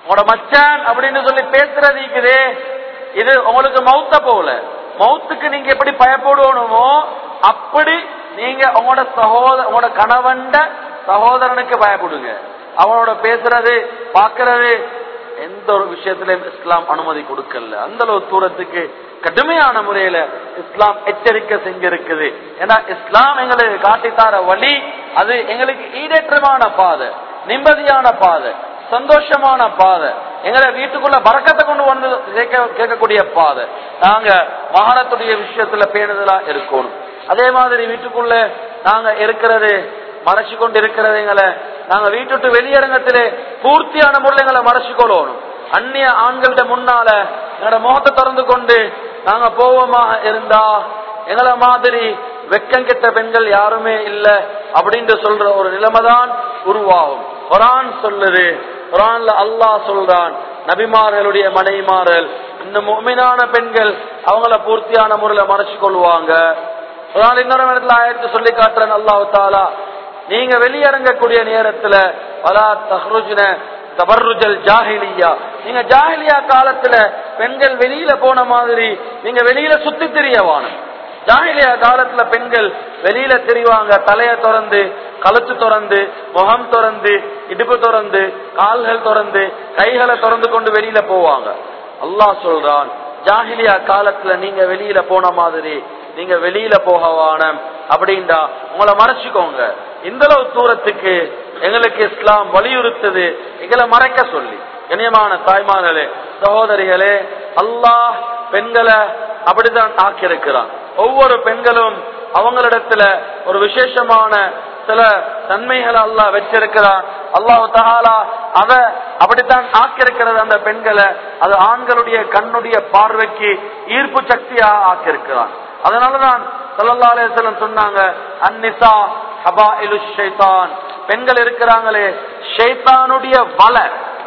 உங்களோட மச்சான் அப்படின்னு சொல்லி பேசுறது இருக்குதே இது உங்களுக்கு மௌத்த போல மௌத்துக்கு நீங்க எப்படி பயப்படணுமோ அப்படி நீங்க உங்களோட சகோதர உங்களோட கணவன்ட சகோதரனுக்கு பயப்படுங்க அவனோட பேசுறது பாக்குறது எந்த ஒரு விஷயத்திலும் இஸ்லாம் அனுமதி கொடுக்கல அந்த அளவு தூரத்துக்கு கடுமையான முறையில இஸ்லாம் எச்சரிக்கை செஞ்சிருக்குது ஏன்னா இஸ்லாம் எங்களுக்கு காட்டித்தார வழி அது எங்களுக்கு ஈடேற்றமான பாதை நிம்மதியான பாதை சந்தோஷமான பாதை எங்களை வீட்டுக்குள்ள பறக்கத்தை கொண்டு வந்து கேட்க- கேட்கக்கூடிய பாதை நாங்க மகாரத்துடைய விஷயத்துல பேணுதலா இருக்கணும் அதே மாதிரி வீட்டுக்குள்ள நாங்க இருக்கிறது மறைச்சு கொண்டு இருக்கிறது எங்களை நாங்க வீட்டு விட்டு வெளியரங்கத்திலே பூர்த்தியான முறையில் எங்களை மறைச்சு கொள்ளணும் அந்நிய ஆண்கள்ட்ட முன்னால எங்களோட முகத்தை திறந்து கொண்டு நாங்க போவோமா இருந்தா எங்களை மாதிரி வெக்கம் கெட்ட பெண்கள் யாருமே இல்ல அப்படின்னு சொல்ற ஒரு நிலைமைதான் உருவாகும் குரான் சொல்லுது குரான்ல அல்லாஹ் சொல்றான் நபிமார்களுடைய மனைவிமார்கள் இந்த முமினான பெண்கள் அவங்கள பூர்த்தியான முறையில மறைச்சு கொள்வாங்க குரான் இன்னொரு இடத்துல ஆயிரத்து சொல்லி காட்டுறேன் அல்லாஹ் தாலா நீங்க வெளியிறங்கக்கூடிய நேரத்துல வலா தஹ்ருஜ்ன தபர்ருஜல் ஜாஹிலியா நீங்க ஜாஹிலியா காலத்துல பெண்கள் வெளியில போன மாதிரி நீங்க வெளியில சுத்தி திரியவானும் ஜாஹிலியா காலத்துல பெண்கள் வெளியில தெரிவாங்க தலைய திறந்து கழுத்து திறந்து முகம் திறந்து இடுப்பு திறந்து கால்கள் திறந்து கைகளை திறந்து கொண்டு வெளியில போவாங்க அல்லாஹ் சொல்றான் ஜாஹிலியா காலத்துல நீங்க வெளியில போன மாதிரி நீங்க வெளியில போகவான அப்படின்டா உங்களை மறைச்சுக்கோங்க இந்த அளவு தூரத்துக்கு எங்களுக்கு இஸ்லாம் வலியுறுத்துது எங்களை மறைக்க சொல்லி கண்ணியமான தாய்மார்களே சகோதரிகளே அல்லாஹ் பெண்களை அப்படிதான் ஆக்கியிருக்கிறான் ஒவ்வொரு பெண்களும் அவங்களிடத்துல ஒரு விசேஷமான சில தன்மைகளை அல்லாஹ் வச்சிருக்கிறான் அல்லாஹ் தஹாலா அத அப்படித்தான் ஆக்கியிருக்கிறது அந்த பெண்களை அது ஆண்களுடைய கண்ணுடைய பார்வைக்கு ஈர்ப்பு சக்தியா ஆக்கியிருக்கிறான் அதனாலதான் ஸல்லல்லாஹு அலைஹி வஸல்லம் சொன்னாங்க அந்நிசா ஹபாயிலு ஷைத்தான் பெண்கள் இருக்கிறாங்களே ஷைத்தானுடைய வலை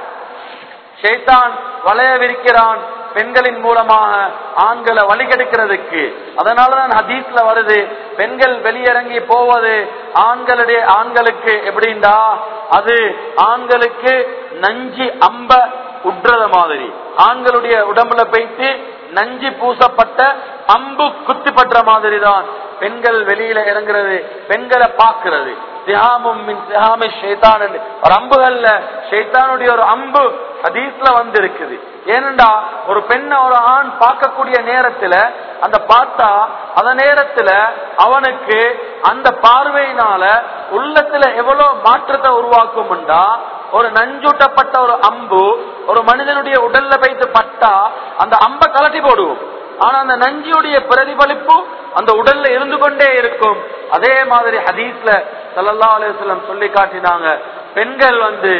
ஷைத்தான் வளைய விரிக்கிறான் பெண்களின் மூலமாக ஆண்களை வழிகெடுக்கிறதுக்கு அதனாலதான் ஹதீஸ்ல வருது பெண்கள் வெளியிறங்கி போவது ஆண்களுடைய ஆண்களுக்கு எப்படின்னா அது ஆண்களுக்கு நஞ்சி அம்ப உட்றத மாதிரி ஆண்களுடைய உடம்புல போயிட்டு நஞ்சி பூசப்பட்ட அம்பு குத்தி பற்ற மாதிரி தான் பெண்கள் வெளியில இறங்குறது பெண்களை பார்க்கிறது தியாமும் மின் தியாமி ஷைத்தான் என்று. ஒரு அம்புகள்ல ஷைத்தானுடைய ஒரு அம்பு ஹதீஸ்ல வந்து இருக்குது ஏனென்றா ஒரு பெண்ணை ஒரு ஆண் பார்க்கக்கூடிய நேரத்துல அந்த பார்த்தா அந்த நேரத்துல அவனுக்கு அந்த பார்வையினால உள்ளத்துல எவ்வளவு மாற்றத்தை உருவாக்கும்டா ஒரு நஞ்சூட்டப்பட்ட ஒரு அம்பு ஒரு மனிதனுடைய உடல்ல வைத்து பட்டா அந்த அம்பை கலட்டி போடுவோம் ஆனா அந்த நஞ்சியுடைய பிரதிபலிப்பு அந்த உடல்ல இருந்து கொண்டே இருக்கும் அதே மாதிரி ஹதீஸ்ல ஸல்லல்லாஹு அலைஹி வஸல்லம் சொல்லி காட்டினாங்க பெண்கள் வந்து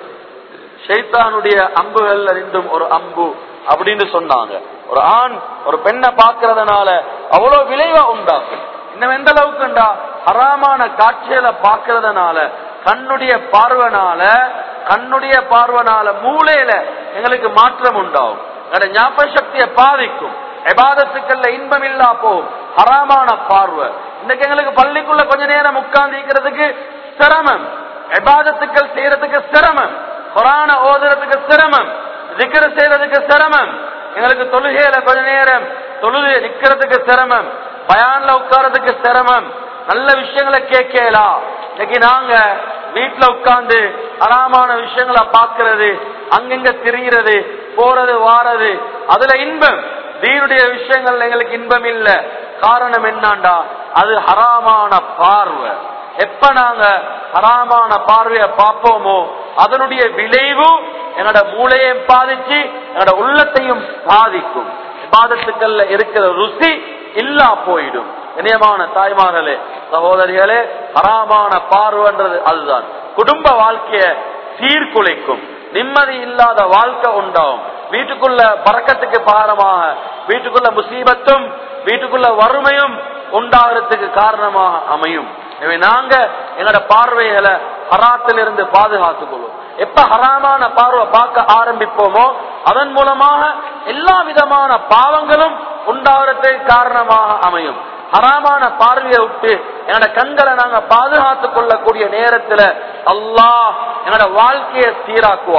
ஷைத்தானுடைய அம்புகள் இருந்தும் ஒரு அம்பு அப்படின்னு சொன்னாங்க ஒரு ஆண் ஒரு பெண்ணை பார்க்கறதுனால அவ்வளவு விளைவா உண்டாகும் இன்னும் எந்த அளவுக்குண்டா ஹராமான காட்சிகளை பார்க்கறதுனால கண்ணுடைய பார்வனால கண்ணுடைய பார்வனால மூளையில எங்களுக்கு மாற்றம் உண்டாகும் எங்களோட ஞாபக சக்தியை பாதிக்கும் எபாதத்துக்கள்ல இன்பம் இல்லா போகும் ஹராமான பார்வை இன்னைக்கு எங்களுக்கு பள்ளிக்குள்ள கொஞ்ச நேரம் உட்கார்ந்திருக்கிறதுக்கு சிரமம் எபாதத்துக்கள் செய்யறதுக்கு சிரமம் குரான ஓதுறதுக்கு சிரமம் திக்கர செய்யறதுக்கு சிரமம் எங்களுக்கு தொழுகையில கொஞ்ச நேரம் தொழுது நிக்கிறதுக்கு சிரமம் பயான்ல உட்கார்றதுக்கு சிரமம் நல்ல விஷயங்களை கேட்கலாம் இன்னைக்கு நாங்க வீட்டுல உட்கார்ந்து அறாமான விஷயங்களை பார்க்கிறது அங்கங்க திரிகிறது போறது வாரது அதுல இன்பம் தீனுடைய விஷயங்கள் எங்களுக்கு இன்பம் இல்ல காரணம் என்னண்டா அது ஹராமான பார்வை எப்ப நாங்க ஹராமான பார்வைய பார்ப்போமோ அதனுடைய விளைவு என்னோட மூளையையும் பாதிச்சு என்னோட உள்ளத்தையும் பாதிக்கும் பாதத்துக்கள்ல இருக்கிற ருசி இல்லா போயிடும் இணையமான தாய்மார்களே சகோதரிகளே ஹராமான பார்வைன்றது அதுதான் குடும்ப வாழ்க்கைய சீர்குலைக்கும் நிம்மதி இல்லாத வாழ்க்கை உண்டாகும் வீட்டுக்குள்ள பறக்கத்துக்கு பாரமாக வீட்டுக்குள்ள முசீபத்தும் வீட்டுக்குள்ள வறுமையும் உண்டாகிறதுக்கு காரணமாக அமையும் எனவே நாங்க எங்களோட பார்வைகளை ஹராத்திலிருந்து பாதுகாத்துக் கொள்வோம் எப்ப ஹராமான பார்வை பார்க்க ஆரம்பிப்போமோ அதன் மூலமாக எல்லா விதமான பாவங்களும் உண்டாகிறதுக்கு காரணமாக அமையும் ஹராமான பார்வையை விட்டு என்னோட கண்களை நாங்க பாதுகாத்துக் கொள்ளக்கூடிய நேரத்துல அல்லாஹ் என்னோட வாழ்க்கையை சீராக்குவான்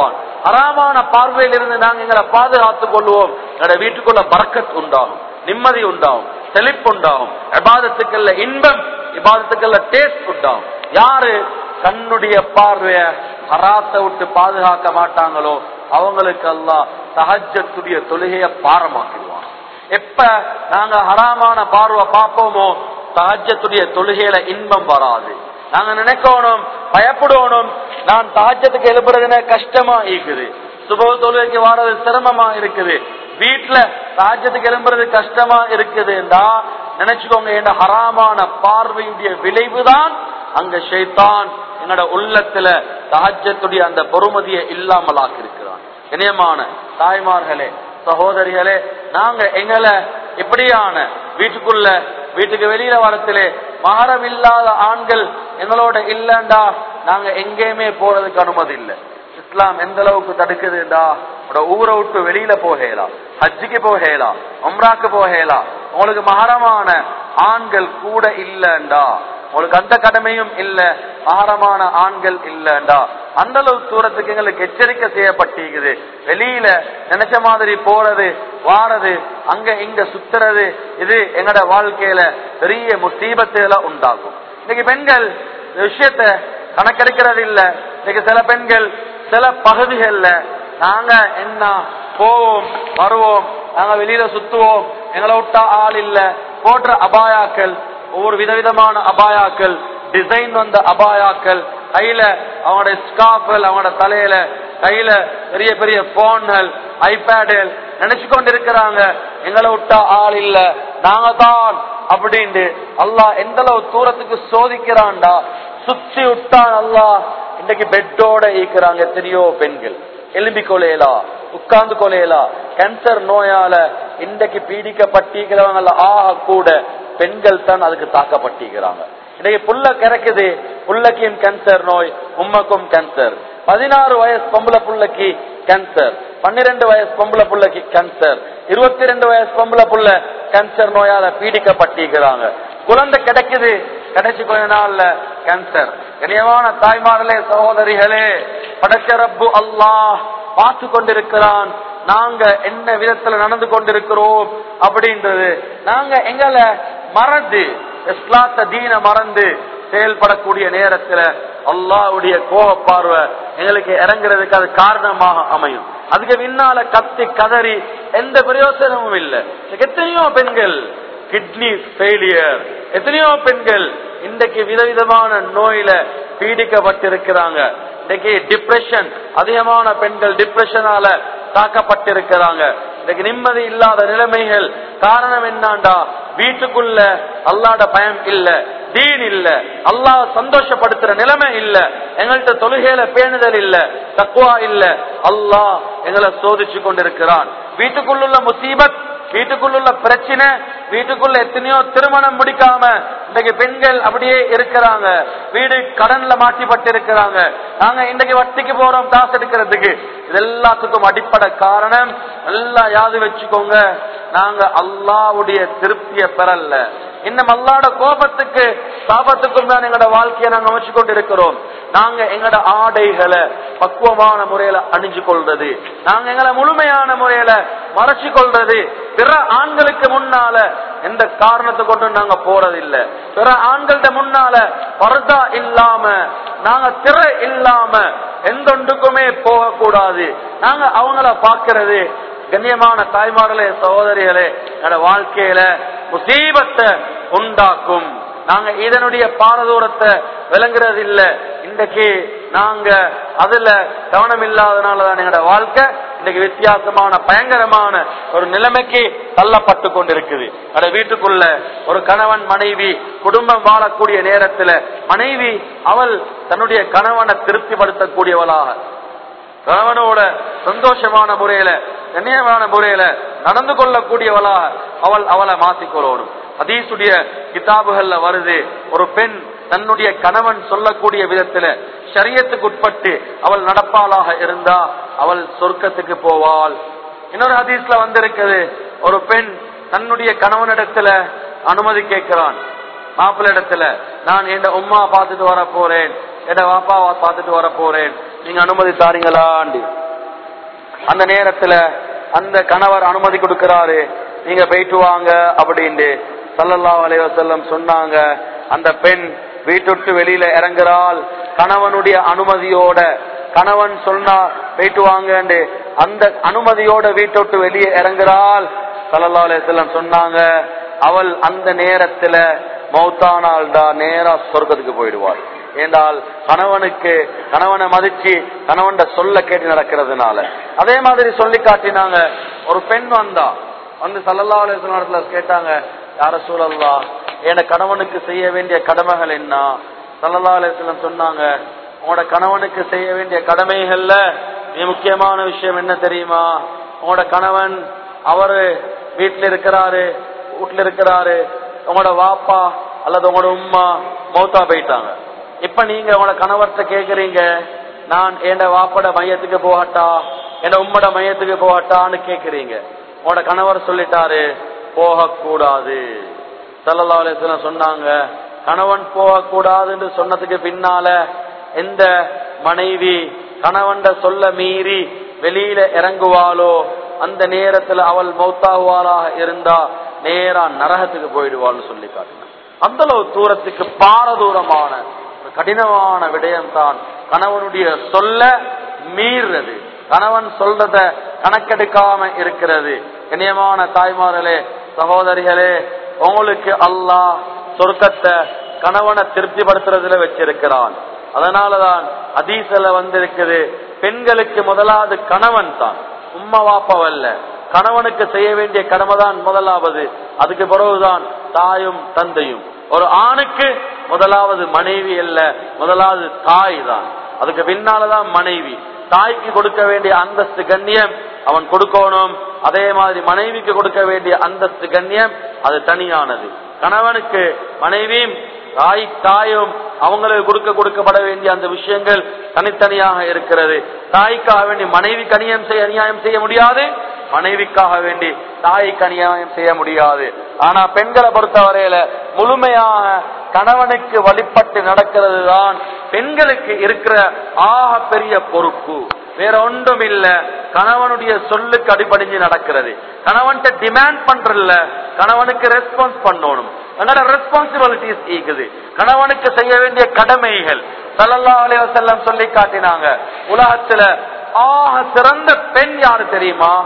ஹராமான பார்வையில் இருந்து நாங்க எங்களை பாதுகாத்துக் கொள்வோம் எங்களோட வீட்டுக்குள்ள பறக்கத் உண்டாகும் நிம்மதி உண்டாகும் செழிப்பு உண்டாகும் விவாதத்துக்கல்ல இன்பம் விவாதத்துக்கல்ல டேஸ்ட் உண்டாகும் யாரு கண்ணுடைய பார்வைய ஹராத்தை விட்டு பாதுகாக்க மாட்டாங்களோ அவங்களுக்கு எல்லாம் சஹஜத்துடைய தொழுகைய பாரமாக்கிடுவாங்க எப்ப நாங்க ஹராமான பார்வை பார்ப்போமோ சஹஜத்துடைய தொழுகையில இன்பம் வராது நாங்க நினைக்கணும் பயப்படணும் நான் தாஜத்துக்கு எழுப்புறது கஷ்டமா இருக்குது சுப தொழுகைக்கு வர்றது சிரமமா இருக்குது வீட்டுல தாஜத்துக்கு எழும்புறது கஷ்டமா இருக்குதுண்டா நினைச்சுக்கோங்க என்ன ஹராமான பார்வையுடைய விளைவுதான் அங்க ஷைத்தான் என்னோட உள்ளத்துல தாஜத்துடைய அந்த பொறுமதியை இல்லாமலாக்கி இருக்கிறான் இணையமான தாய்மார்களே சகோதரிகளே நாங்க எங்களை இப்படியான வீட்டுக்குள்ள வீட்டுக்கு வெளியில வரத்திலே மகரம் இல்லாத ஆண்கள் எங்களோட இல்லண்டா நாங்க எங்கேயுமே போறதுக்கு அனுமதி இல்லை இஸ்லாம் எந்த அளவுக்கு தடுக்குதுண்டா ஊரை விட்டு வெளியில போகலாம் ஹஜ்ஜுக்கு போகலாம் உம்ராக்கு போகலாம் உங்களுக்கு மகரமான ஆண்கள் கூட இல்லண்டா உங்களுக்கு அந்த கடமையும் இல்ல மகரமான ஆண்கள் இல்லண்டா அந்த அளவு தூரத்துக்கு எங்களுக்கு எச்சரிக்கை செய்யப்பட்டிருக்குது வெளியில நினைச்ச மாதிரி போறது வாரது அங்க இங்க சுத்துறது இது எங்கட வாழ்க்கையில பெரிய முசீபத்துகளை உண்டாகும் இன்னைக்கு பெண்கள் இந்த விஷயத்த கணக்கெடுக்கிறது இல்ல இன்னைக்கு சில பெண்கள் சில பகுதிகள்ல நாங்க என்ன போவோம் வருவோம் நாங்க வெளியில சுத்துவோம் எங்களை விட்டா ஆள் இல்ல போன்ற அபாயாக்கள் ஒவ்வொரு விதவிதமான அபாயாக்கள் டிசைன் வந்த அபாயாக்கள் கையில அவங்களோட ஸ்காஃபல் அவங்களோட தலையில கையில பெரிய பெரிய போன்கள் ஐபேடுகள் நினைச்சு கொண்டிருக்கிறாங்க எங்களை விட்டா ஆள் இல்ல நாங்க தான் அப்படின்ட்டு அல்லாஹ் எந்த அளவு தூரத்துக்கு சோதிக்கிறான்டா சுத்தி விட்டான் அல்லாஹ் இன்னைக்கு பெட்டோட ஈக்கிறாங்க எத்தனையோ பெண்கள் எலும்பி கொலையலா உட்கார்ந்து கொலையலா கேன்சர் நோயால இன்றைக்கு பீடிக்கப்பட்டிருக்கிறவங்க ஆக கூட பெண்கள் தான் அதுக்கு தாக்கப்பட்டிருக்கிறாங்க இன்னைக்கு புல்ல கிறக்குது புள்ளக்கும் கேன்சர் நோய் உம்மக்கும் கேன்சர் பதினாறு வயசு பொம்பளை புள்ளைக்கு கேன்சர் பன்னிரண்டு வயசு பொம்பளை புள்ளைக்கு கேன்சர் இருபத்தி ரெண்டு வயசு பொம்பளை புள்ள கேன்சர் நோயால பீடிக்கப்பட்டிருக்கிறாங்க குழந்தை கிடைக்குது கிடைச்சு கொஞ்ச நாள்ல கேன்சர் கனியமான தாய்மார்களே சகோதரிகளே படைச்ச ரப்பு அல்லாஹ் பார்த்து கொண்டிருக்கிறான் நாங்க என்ன விதத்துல நடந்து கொண்டிருக்கிறோம் அப்படின்றது நாங்க எங்களை மறந்து இஸ்லாத்த தீன மறந்து செயல்படக்கூடிய நேரத்துல அல்லாவுடைய கோப பார்வை எங்களுக்கு இறங்குறதுக்கு அது காரணமாக அமையும் அதுக்கு பின்னால கத்தி கதறி எந்த பிரயோசனமும் இல்லை எத்தனையோ பெண்கள் கிட்னி ஃபெயிலியர் எத்தனையோ பெண்கள் இன்றைக்கு விதவிதமான நோயில பீடிக்கப்பட்டிருக்கிறாங்க இன்னைக்கு டிப்ரெஷன் அதிகமான பெண்கள் டிப்ரெஷனால தாக்கப்பட்டிருக்கிறாங்க இன்னைக்கு நிம்மதி இல்லாத நிலைமைகள் காரணம் என்னாண்டா வீட்டுக்குள்ள அல்லாட பயம் இல்ல தீன் இல்ல அல்லாஹ் சந்தோஷப்படுத்துற நிலைமை இல்ல எங்கள்கிட்ட தொழுகையில பேணுதல் இல்ல தக்குவா இல்ல அல்லாஹ் எங்களை சோதிச்சு கொண்டிருக்கிறான் வீட்டுக்குள்ள முசீபத் வீட்டுக்குள்ள பிரச்சனை வீட்டுக்குள்ள எத்தனையோ திருமணம் முடிக்காம இன்றைக்கு பெண்கள் அப்படியே இருக்கிறாங்க வீடு கடன்ல மாட்டிப்பட்டு இருக்கிறாங்க நாங்க இன்றைக்கு வட்டிக்கு போறோம் காசு எடுக்கிறதுக்கு இது எல்லாத்துக்கும் அடிப்படை காரணம் எல்லாம் யாது வச்சுக்கோங்க நாங்க அல்லாவுடைய திருப்திய பெறல இன்னும் அல்லாட கோபத்துக்கு சாபத்துக்கும் தான் எங்களோட வாழ்க்கையை நாங்க அமைச்சு கொண்டு இருக்கிறோம் நாங்க எங்களோட ஆடைகளை பக்குவமான முறையில அணிஞ்சு கொள்றது நாங்க எங்களை முழுமையான முறையில மறைச்சு கொள்றது பிற ஆண்களுக்கு முன்னால எந்த காரணத்தை கொண்டு நாங்க போறதில்லை பிற ஆண்கள்ட முன்னால பர்தா இல்லாம நாங்க திரை இல்லாம எந்த ஒன்றுக்குமே போகக்கூடாது நாங்க அவங்கள பாக்குறது கண்ணியமான தாய்மார்களே சகோதரிகளே என்னோட வாழ்க்கையில முசீபத்தை உண்டாக்கும் நாங்க இதனுடைய பாரதூரத்தை விளங்குறது இல்ல இன்றைக்கு நாங்க அதுல கவனம் இல்லாதனாலதான் எங்களோட வாழ்க்கை இன்னைக்கு வித்தியாசமான பயங்கரமான ஒரு நிலைமைக்கு தள்ளப்பட்டு கொண்டிருக்குது அட வீட்டுக்குள்ள ஒரு கணவன் மனைவி குடும்பம் வாழக்கூடிய நேரத்துல மனைவி அவள் தன்னுடைய கணவனை திருப்திப்படுத்தக்கூடியவளாக கணவனோட சந்தோஷமான முறையில கண்ணியமான முறையில நடந்து கொள்ளக்கூடியவளா அவள் அவளை மாத்திக்கொள்ளணும் அதீசுடைய கிதாபுகள்ல வருது ஒரு பெண் தன்னுடைய கணவன் சொல்லக்கூடிய விதத்துல சரியத்துக்கு உட்பட்டு அவள் நடப்பாளாக இருந்தா அவள் சொர்க்கத்துக்கு போவாள் இன்னொரு ஹதீஸ்ல வந்திருக்குது ஒரு பெண் தன்னுடைய கணவனிடத்துல அனுமதி கேட்கிறான் மாப்பிள்ள இடத்துல நான் என் உமா பார்த்துட்டு வர போறேன் என் வாப்பாவை பார்த்துட்டு வர போறேன் நீங்க அனுமதி தாரீங்களாண்டி அந்த நேரத்துல அந்த கணவர் அனுமதி கொடுக்கிறாரு நீங்க போயிட்டு வாங்க அப்படின்னு சல்லல்லாஹு அலைஹி வஸல்லம் சொன்னாங்க அந்த பெண் வீட்டுட்டு வெளியில இறங்குறாள் கணவனுடைய அனுமதியோட கணவன் சொன்னா போயிட்டு வாங்கன்னு அந்த அனுமதியோட வீட்டை விட்டு வெளியே இறங்குறாள் சல்லல்லாஹு அலைஹி வஸல்லம் சொன்னாங்க அவள் அந்த நேரத்துல மௌத்தானால் தான் நேரா சொர்க்கத்துக்கு போயிடுவாள் ஏண்டால் கணவனுக்கு கணவனை மதிச்சு கணவன் சொல்ல கேட்டு நடக்கிறதுனால அதே மாதிரி சொல்லி காட்டினாங்க ஒரு பெண் வந்தா வந்து சல்லல்லா அலுவலத்துல கேட்டாங்க யார சூழல்லா என் கணவனுக்கு செய்ய வேண்டிய கடமைகள் என்ன சல்லல்லா அலுவலம் சொன்னாங்க உங்களோட கணவனுக்கு செய்ய வேண்டிய கடமைகள்ல மிக முக்கியமான விஷயம் என்ன தெரியுமா உங்களோட கணவன் அவரு வீட்டுல இருக்கிறாரு வீட்டுல இருக்கிறாரு உங்களோட வாப்பா அல்லது உங்களோட உம்மா மௌத்தா போயிட்டாங்க இப்ப நீங்க உங்களோட கணவர்கிட்ட கேக்குறீங்க நான் என் வாப்பட மையத்துக்கு போகட்டா என் உம்மோட மையத்துக்கு போகட்டான்னு கேக்குறீங்க உங்களோட கணவர் சொல்லிட்டாரு போகக்கூடாது சல்லல்லா அலிஸ்லாம் சொன்னாங்க கணவன் போகக்கூடாதுன்னு சொன்னதுக்கு பின்னால எந்த மனைவி கணவன் சொல்ல மீறி வெளியில இறங்குவாளோ அந்த நேரத்துல அவள் மௌத்தாகுவாளாக இருந்தா நேரா நரகத்துக்கு போயிடுவாள்னு சொல்லி காட்டினான் அந்த அளவு தூரத்துக்கு பாரதூரமான ஒரு கடினமான விடயம் தான் கணவனுடைய சொல்ல மீறுறது கணவன் சொல்றத கணக்கெடுக்காம இருக்கிறது கண்ணியமான தாய்மார்களே சகோதரிகளே உங்களுக்கு அல்லாஹ் சொர்க்கத்தை கணவனை திருப்திப்படுத்துறதுல வச்சிருக்கிறான் அதனாலதான் அதீசல வந்திருக்குது பெண்களுக்கு முதலாவது கணவன் தான் உம்மா வாப்பவல்ல கணவனுக்கு செய்ய வேண்டிய கடமை தான் முதலாவது அதுக்கு பிறகுதான் தாயும் தந்தையும் ஒரு ஆணுக்கு முதலாவது மனைவி அல்ல முதலாவது தாய் தான் அதுக்கு பின்னாலதான் மனைவி தாய்க்கு கொடுக்க வேண்டிய அந்தஸ்து கண்ணியம் அவன் கொடுக்கணும் அதே மாதிரி மனைவிக்கு கொடுக்க வேண்டிய அந்தஸ்து கண்ணியம் அது தனியானது கணவனுக்கு மனைவியும் தாய் தாயும் அவங்களுக்கு கொடுக்க கொடுக்கப்பட வேண்டிய அந்த விஷயங்கள் தனித்தனியாக இருக்கிறது தாய்க்காக வேண்டி மனைவி கனியம் செய்ய அநியாயம் செய்ய முடியாது மனைவிக்காக வேண்டி தாய்க்கு அநியாயம் செய்ய முடியாது ஆனா பெண்களை பொறுத்தவரையில முழுமையாக கணவனுக்கு வழிபட்டு நடக்கிறது தான் பெண்களுக்கு இருக்கிற ஆக பெரிய பொறுப்பு வேற ஒன்றும் இல்ல கணவனுடைய சொல்லுக்கு அடிபடிஞ்சு நடக்கிறது கணவன்கிட்ட டிமாண்ட் பண்றல கணவனுக்கு ரெஸ்பான்ஸ் பண்ணணும் அதனால ரெஸ்பான்சிபிலிட்டிஸ் இருக்குது கணவனுக்கு செய்ய வேண்டிய கடமைகள் சல்லல்லா அலைவசல்லம் சொல்லி காட்டினாங்க உலகத்துல ஆக சிறந்த பெண் யாரு தெரியுமா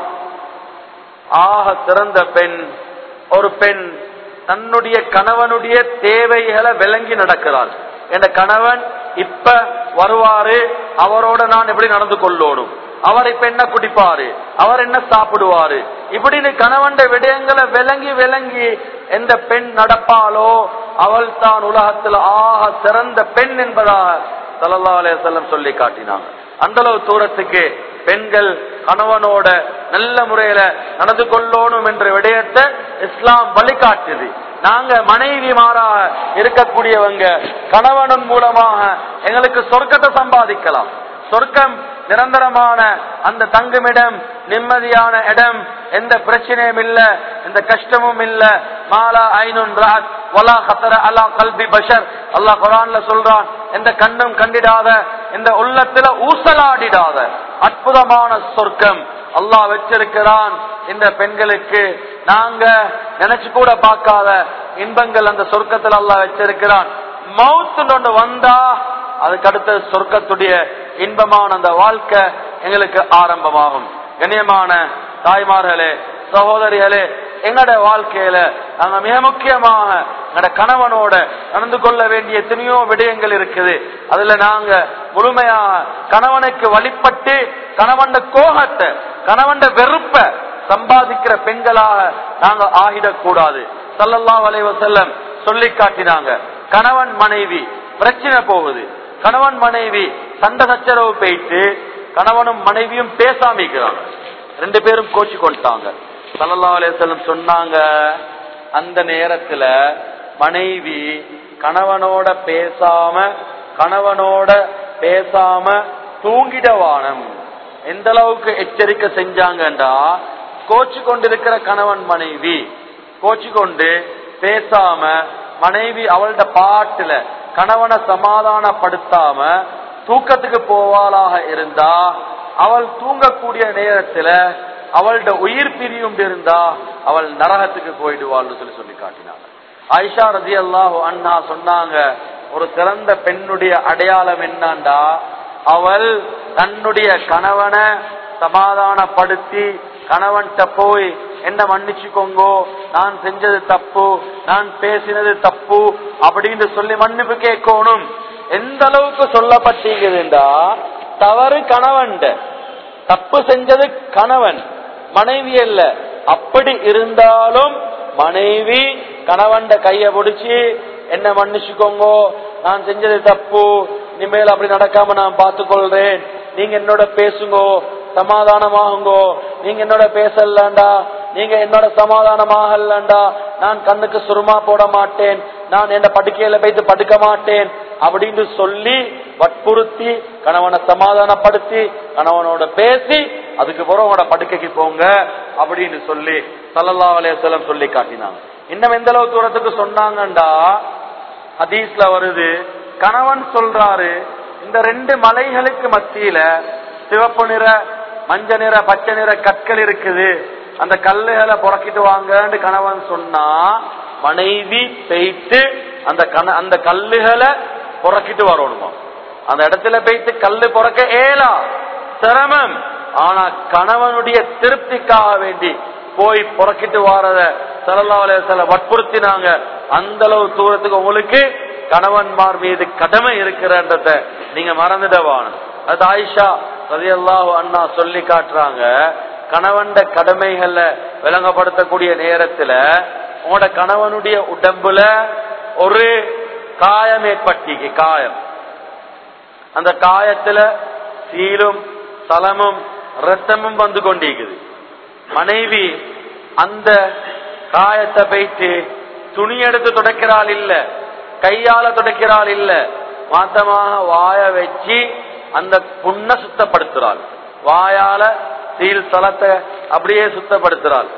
ஆக சிறந்த பெண் ஒரு பெண் தன்னுடைய கணவனுடைய தேவைகளை விளங்கி நடக்கிறாள் என் கணவன் இப்ப வருவாரு அவரோட நான் எப்படி நடந்து கொள்ளணும் அவர் இப்ப என்ன குடிப்பாரு அவர் என்ன சாப்பிடுவாரு இப்படின்னு கணவன் விடயங்களை விளங்கி விளங்கி எந்த பெண் நடப்பாளோ அவள் தான் உலகத்தில் ஆக சிறந்த பெண் என்பதாக சல்லா அலையம் சொல்லி காட்டினாங்க அந்த அளவு தூரத்துக்கு பெண்கள் கணவனோட நல்ல முறையில நடந்து கொள்ளணும் என்ற விடயத்தை இஸ்லாம் வழிகாட்டுது நாங்க மனைவி மாறாக இருக்கக்கூடியவங்க கணவனின் மூலமாக எங்களுக்கு சொர்க்கத்தை சம்பாதிக்கலாம் சொர்க்கம் நிரந்தரமான அந்த தங்குமிடம் நிம்மதியான இடம் எந்த பிரச்சனையும் இல்ல எந்த கஷ்டமும் இல்ல மாலா ஐநுன் ராத் வலா கத்தர அலா கல்பி பஷர் அல்லாஹ் குரான்ல சொல்றான் எந்த கண்ணும் கண்டிடாத இந்த உள்ளத்துல ஊசலாடிடாத அற்புதமான சொர்க்கம் அல்லாஹ் வச்சிருக்கிறான் இந்த பெண்களுக்கு நாங்க நினைச்சு கூட பார்க்காத இன்பங்கள் அந்த சொர்க்கத்தில் அல்லாஹ் வச்சிருக்கிறான் மவுத்து ஒன்று வந்தா அதுக்கு அடுத்த சொர்க்கத்துடைய இன்பமான அந்த வாழ்க்கை எங்களுக்கு ஆரம்பமாகும் கண்ணியமான தாய்மார்களே சகோதரிகளே எங்கட வாழ்க்கையில நாங்க மிக முக்கியமாக எங்கட கணவனோட நடந்து கொள்ள வேண்டிய எத்தனையோ விடயங்கள் இருக்குது அதுல நாங்க முழுமையாக கணவனுக்கு வழிபட்டு கணவன் கோகத்தை கணவன் வெறுப்ப சம்பாதிக்கிற பெண்களாக நாங்க ஆகிடக்கூடாது சல்லல்லா வலைவ செல்லம் சொல்லி காட்டினாங்க கணவன் மனைவி பிரச்சனை போகுது கணவன் மனைவி சண்டை சச்சரவு போயிட்டு கணவனும் மனைவியும் பேசாமிக்கிறாங்க ரெண்டு பேரும் கோச்சு கொண்டாங்க சல்லல்லா அலையம் சொன்னாங்க அந்த நேரத்துல மனைவி கணவனோட பேசாம கணவனோட பேசாம தூங்கிடவானம் எந்த அளவுக்கு எச்சரிக்கை செஞ்சாங்கண்டா கோச்சு கொண்டிருக்கிற கணவன் மனைவி கோச்சு கொண்டு பேசாம மனைவி அவள்ட பாட்டுல கணவனை சமாதானப்படுத்தாம தூக்கத்துக்கு போவாளாக இருந்தா அவள் தூங்கக்கூடிய நேரத்துல அவள்ட உயிர் பிரியும் இருந்தா அவள் நரகத்துக்கு போயிடுவாள்னு சொல்லி சொல்லி காட்டினாங்க ஆயிஷா ரதி அல்லாஹ் அண்ணா சொன்னாங்க ஒரு சிறந்த பெண்ணுடைய அடையாளம் என்னண்டா அவள் தன்னுடைய கணவனை சமாதானப்படுத்தி கணவன்கிட்ட போய் என்ன மன்னிச்சுக்கோங்கோ நான் செஞ்சது தப்பு நான் பேசினது தப்பு அப்படின்னு சொல்லி மன்னிப்பு கேட்கணும் எந்த அளவுக்கு சொல்லப்பட்டீங்கதுண்டா தவறு கணவன் தப்பு செஞ்சது கணவன் மனைவி அல்ல அப்படி இருந்தாலும் மனைவி கணவன் கைய பிடிச்சி என்ன மன்னிச்சுக்கோங்கோ நான் செஞ்சது தப்பு இனிமேல் அப்படி நடக்காம நான் பார்த்துக்கொள்றேன் நீங்க என்னோட பேசுங்கோ சமாதானமாகுங்கோ நீங்க என்னோட பேசலண்டா நீங்க என்னோட சமாதானமாகலண்டா நான் கண்ணுக்கு சுருமா போட மாட்டேன் நான் என்ன படுக்கையில வைத்து படுக்க மாட்டேன் அப்படின்னு சொல்லி வற்புறுத்தி கணவனை சமாதானப்படுத்தி கணவனோட பேசி அதுக்கு பிறகு உங்களோட படுக்கைக்கு போங்க அப்படின்னு சொல்லி சல்லல்லா அலையம் சொல்லி காட்டினாங்க இன்னும் எந்த அளவு தூரத்துக்கு சொன்னாங்கண்டா ஹதீஸ்ல வருது கணவன் சொல்றாரு இந்த ரெண்டு மலைகளுக்கு மத்தியில சிவப்பு நிற மஞ்ச நிற பச்சை நிற கற்கள் இருக்குது அந்த கல்லுகளை புறக்கிட்டு வாங்கன்னு கணவன் சொன்னா மனைவி பெய்த்து அந்த கண அந்த கல்லுகளை புறக்கிட்டு வரணுமா அந்த இடத்துல போயிட்டு கல்லு புறக்க ஏலா சிரமம் ஆனா கணவனுடைய திருப்திக்காக வேண்டி போய் புறக்கிட்டு வாரத சலல்லாவல வற்புறுத்தினாங்க அந்த அளவு தூரத்துக்கு உங்களுக்கு கணவன்மார் மீது கடமை இருக்கிறன்றத நீங்க மறந்துடவான அது ஆயிஷா ரதியல்லாஹு அண்ணா சொல்லி காட்டுறாங்க கணவன்ட கடமைகள்ல விளங்கப்படுத்தக்கூடிய நேரத்துல உங்களோட கணவனுடைய உடம்புல ஒரு காயம் ஏற்பட்டிக்கு காயம் அந்த காயத்துல சீலும் சலமும் ரத்தமும் வந்து கொண்டிருக்குது மனைவி அந்த காயத்தை வைத்து துணி எடுத்து துடைக்கிறாள் இல்ல கையால துடைக்கிறாள் இல்ல மாத்தமாக வாய வச்சு அந்த புண்ண சுத்தப்படுத்துறாள் வாயால சீல் சலத்தை அப்படியே சுத்தப்படுத்துறாள்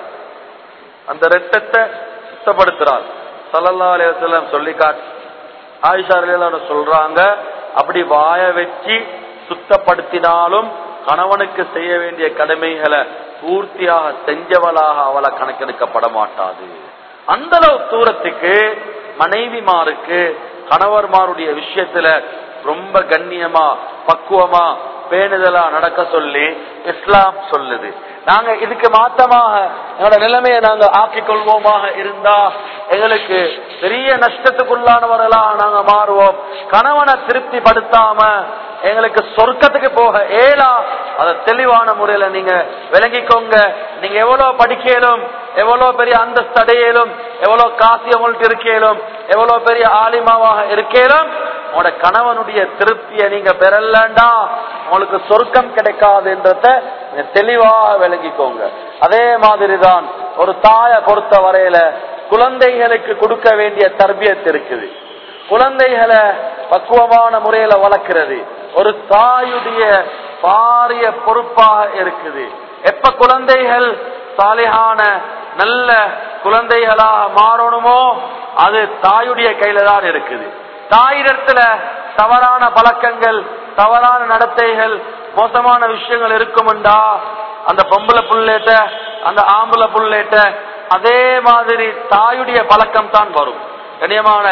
அந்த ரத்தத்தை சுத்தப்படுத்துறாள் சல்லல்லா அலையம் சொல்லி காட்டு ஆயிஷா அலையாள சொல்றாங்க அப்படி வாய வச்சு சுத்தப்படுத்தினாலும் கணவனுக்கு செய்ய வேண்டிய கடமைகளை பூர்த்தியாக செஞ்சவளாக அவளை கணக்கெடுக்கப்பட மாட்டாது அந்த அளவு தூரத்துக்கு மனைவிமாருக்கு கணவர்மாருடைய விஷயத்துல ரொம்ப கண்ணியமா பக்குவமா பேணுதலா நடக்க சொல்லி இஸ்லாம் சொல்லுது நாங்க இதுக்கு மாத்தமாக எங்களோட நிலைமையை நாங்க ஆக்கிக் கொள்வோமாக இருந்தா எங்களுக்கு பெரிய நஷ்டத்துக்குள்ளானவர்களா நாங்க மாறுவோம் கணவனை திருப்திப்படுத்தாம எங்களுக்கு சொர்க்கத்துக்கு போக ஏலா அத தெளிவான முறையில நீங்க விளங்கிக்கோங்க நீங்க எவ்வளவு படிக்கலும் எவ்வளவு பெரிய அந்தஸ்து அடையலும் எவ்வளவு காசி உங்கள்ட்ட இருக்கலும் எவ்வளவு பெரிய ஆலிமாவாக இருக்கலும் உங்களோட கணவனுடைய திருப்தியை நீங்க பெறலண்டா உங்களுக்கு சொர்க்கம் கிடைக்காதுன்றத தெளிவாக விளங்கிக்கோங்க அதே மாதிரிதான் ஒரு தாயை பொறுத்த வரையில குழந்தைகளுக்கு கொடுக்க வேண்டிய தர்பியத் இருக்குது குழந்தைகளை பக்குவமான முறையில வளர்க்கிறது ஒரு தாயுடைய பாரிய பொறுப்பாக இருக்குது எப்ப குழந்தைகள் சாலிகான நல்ல குழந்தைகளாக மாறணுமோ அது தாயுடைய கையில தான் இருக்குது தாயிடத்துல தவறான பழக்கங்கள் தவறான நடத்தைகள் மோசமான விஷயங்கள் இருக்கும்டா அந்த பொம்பளை புள்ளேட்ட அந்த ஆம்பளை புள்ளேட்ட அதே மாதிரி தாயுடைய பழக்கம் தான் வரும் கண்ணியமான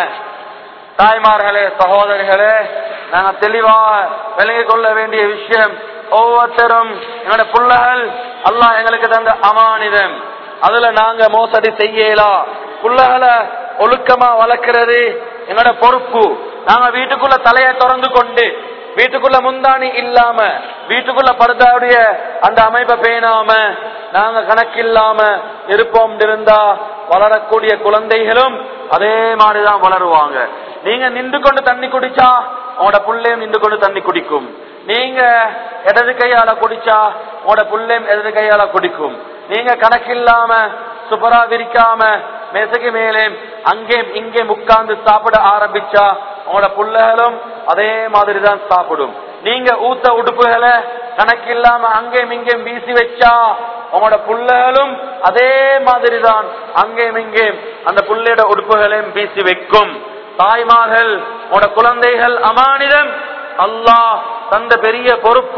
தாய்மார்களே சகோதரிகளே நாங்க தெளிவாக விளங்கிக் கொள்ள வேண்டிய விஷயம் ஒவ்வொருத்தரும் எங்களோட புள்ளகள் அல்லாஹ் எங்களுக்கு தந்த அமானிதம் அதுல நாங்க மோசடி செய்யலாம் புள்ளகளை ஒழுக்கமா வளர்க்கிறது எங்களோட பொறுப்பு நாங்க வீட்டுக்குள்ள தலையை திறந்து கொண்டு வீட்டுக்குள்ள முந்தாணி இல்லாம வீட்டுக்குள்ள படுதாவுடைய அந்த அமைப்பை பேணாம நாங்க கணக்கில்லாம இருப்போம் இருந்தா வளரக்கூடிய குழந்தைகளும் அதே மாதிரிதான் வளருவாங்க நீங்க நின்று கொண்டு தண்ணி குடிச்சா உங்களோட புள்ளையும் நின்று கொண்டு தண்ணி குடிக்கும் நீங்க இடது கையால குடிச்சா உங்களோட புள்ளையும் இடது கையால குடிக்கும் நீங்க கணக்கில்லாம சுபரா விரிக்காம மேசைக்கு மேலே அங்கேயும் இங்கே உட்கார்ந்து சாப்பிட ஆரம்பிச்சா உங்களோட புள்ளைகளும் அதே மாதிரி தான் சாப்பிடும் நீங்க ஊத்த உடுப்புகளை கணக்கில்லாம அங்கேயும் இங்கேயும் வீசி வச்சா உங்களோட புள்ளைகளும் அதே மாதிரி தான் அங்கேயும் இங்கேயும் அந்த புள்ளையோட உடுப்புகளையும் வீசி வைக்கும் தாய்மார்கள் உங்களோட குழந்தைகள் அமானிதம் அல்லாஹ் தந்த பெரிய பொறுப்பு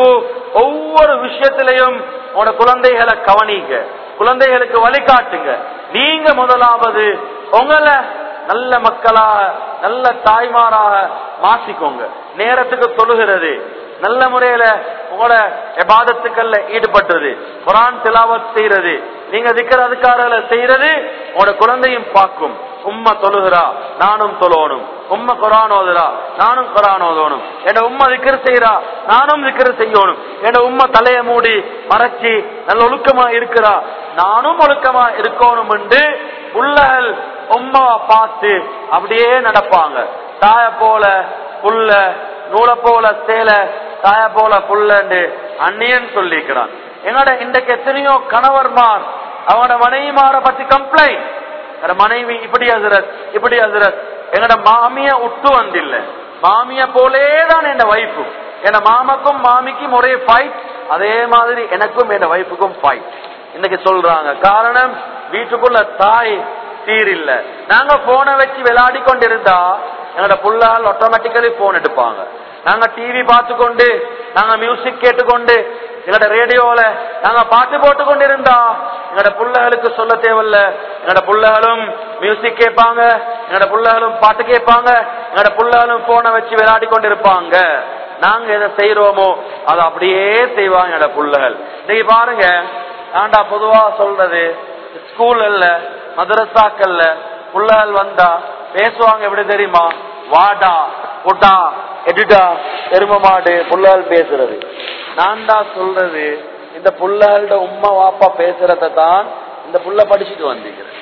ஒவ்வொரு விஷயத்திலையும் உங்களோட குழந்தைகளை கவனிங்க குழந்தைகளுக்கு வழிகாட்டுங்க நீங்க முதலாவது உங்களை நல்ல மக்களாக நல்ல தாய்மாராக மாற்றிக்கோங்க நேரத்துக்கு தொழுகிறது நல்ல முறையில உங்களோட எபாதத்துக்கள்ல ஈடுபட்டுறது குரான் திலாவத் செய்யறது நீங்க திக்கிற அதுக்காரர்களை செய்யறது உங்களோட குழந்தையும் பார்க்கும் உம்மா தொழுகிறா நானும் தொழணும் உம்மா குரான் ஓதுறா நானும் குரான் ஓதணும் என் உம்மா திக்கர் செய்யறா நானும் திக்கர் செய்யணும் என் உம்மா தலைய மூடி மறைச்சி நல்ல ஒழுக்கமா இருக்கிறா நானும் ஒழுக்கமா இருக்கணும் என்று புள்ளகள் உம்மாவை பார்த்து அப்படியே நடப்பாங்க தாய போல புல்ல நூலை போல சேலை தாய போல புல்லண்டு அந்நியன் சொல்லிக்கிறான் என்னோட இன்றைக்கு எத்தனையோ கணவர்மார் அவனோட மனைவிமார பத்தி கம்ப்ளைண்ட் எங்கட மனைவி இப்படி அசுரத் இப்படி அசுரத் எங்கட மாமிய விட்டு வந்தில்ல மாமிய போலேதான் என் வைஃபு என் மாமக்கும் மாமிக்கும் ஒரே ஃபைட் அதே மாதிரி எனக்கும் என் வைஃபுக்கும் ஃபைட் இன்னைக்கு சொல்றாங்க காரணம் வீட்டுக்குள்ள தாய் சீரில்ல நாங்க போனை வச்சு விளையாடி கொண்டிருந்தா எங்களோட புள்ளால் ஆட்டோமேட்டிக்கலி போன் எடுப்பாங்க நாங்க டிவி பார்த்து கொண்டு நாங்க மியூசிக் கேட்டுக்கொண்டு எங்களோட ரேடியோல நாங்க பாட்டு போட்டு கொண்டிருந்தா எங்களோட புள்ளைகளுக்கு சொல்ல தேவையில்ல எங்களோட புள்ளைகளும் மியூசிக் கேட்பாங்க எங்களோட புள்ளைகளும் பாட்டு கேட்பாங்க எங்களோட புள்ளைகளும் போனை வச்சு விளையாடி கொண்டிருப்பாங்க நாங்க எதை செய்யறோமோ அதை அப்படியே செய்வாங்க எங்களோட புள்ளைகள் இன்னைக்கு பாருங்க ஆண்டா பொதுவா சொல்றது ஸ்கூல்ல மதரசாக்கள்ல புள்ளைகள் வந்தா பேசுவாங்க எப்படி தெரியுமா வாடா புட்டா எடிடா எரும மாடு புள்ளைகள் பேசுறது நான் தான் சொல்றது இந்த புள்ளைகளோட உம்மா வாப்பா பேசுறத தான் இந்த புள்ள படிச்சுட்டு வந்திருக்கிறேன்